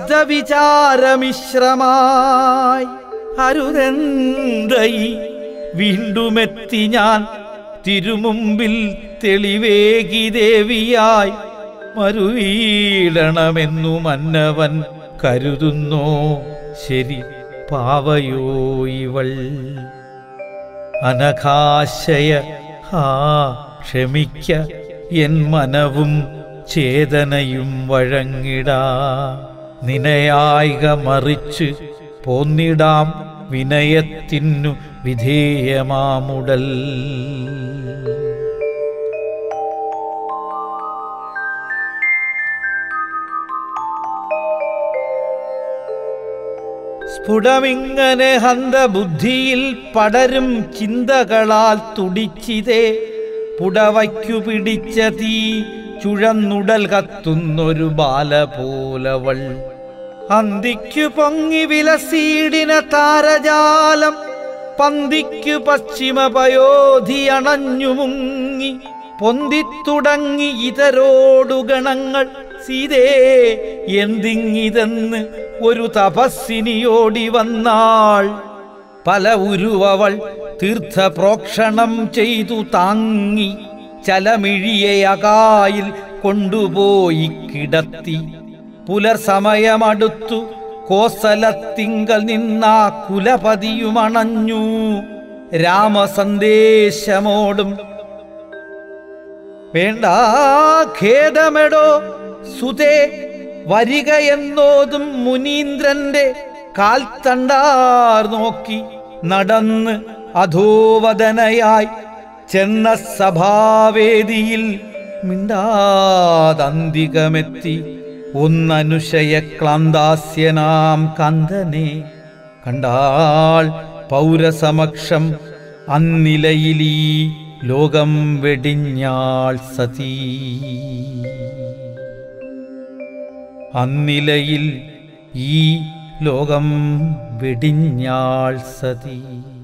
ശബ്ദവിചാരമിശ്രമായി അരുതെന്തൈ വീണ്ടുമെത്തി ഞാൻ തിരുമുമ്പിൽ തെളിവേകി ദേവിയായി മരുവീടണമെന്നു മന്നവൻ കരുതുന്നോ ശരി പാവയോ ഇവൾ അനഘാശയ ഹാ ക്ഷമിക്ക എൻ മനവും ചേതനയും വഴങ്ങിടാ നിനയായിക മറിച്ച് പോന്നിടാം വിനയത്തിനു വിധേയമാമുടൽ സ്ഫുടമിങ്ങനെ ഹന്തബുദ്ധിയിൽ പടരും ചിന്തകളാൽ തുടിച്ചിതേ പുടവയ്ക്കു പിടിച്ച തീ ചുഴന്നുടൽ കത്തുന്നൊരു ബാല പോലവൾ അന്തിക്കു പൊങ്ങി വിലസീടിന താരജാലം പന്തിക്കു പശ്ചിമ പയോധി അണഞ്ഞു മുങ്ങി പൊന്തിത്തുടങ്ങി ഇതരോടു ഗണങ്ങൾ സീതേ എന്തിങ്ങിതെന്ന് ഒരു തപസ്സിനിയോടി വന്നാൾ പല ഉരുവവൾ തീർത്ഥപ്രോക്ഷണം ചെയ്തു താങ്ങി ചലമിഴിയെ അകായിൽ കൊണ്ടുപോയി കിടത്തി പുലർസമയമടുത്തു കോസലത്തിങ്കൽ നിന്നാ കുലപതിയുമണഞ്ഞു രാമസന്ദേശമോടും വേണ്ട ഖേദമെടോ സുതേ വരികയെന്നോതും മുനീന്ദ്രന്റെ കാൽത്തണ്ടാർ നോക്കി നടന്ന് അധോവദനയായി ചെന്ന സഭാവേദിയിൽ മിണ്ടാതന്തികമെത്തി ഒന്നനുശയ ക്ലാന്താസ്യനാം കന്ദനെ കണ്ടാൾ പൗരസമക്ഷം അന്നിലയിലീ ലോകം വെടിഞ്ഞാൾ സതീ അന്നിലയിൽ ഈ ലോകം വെടിഞ്ഞാൾ സതീ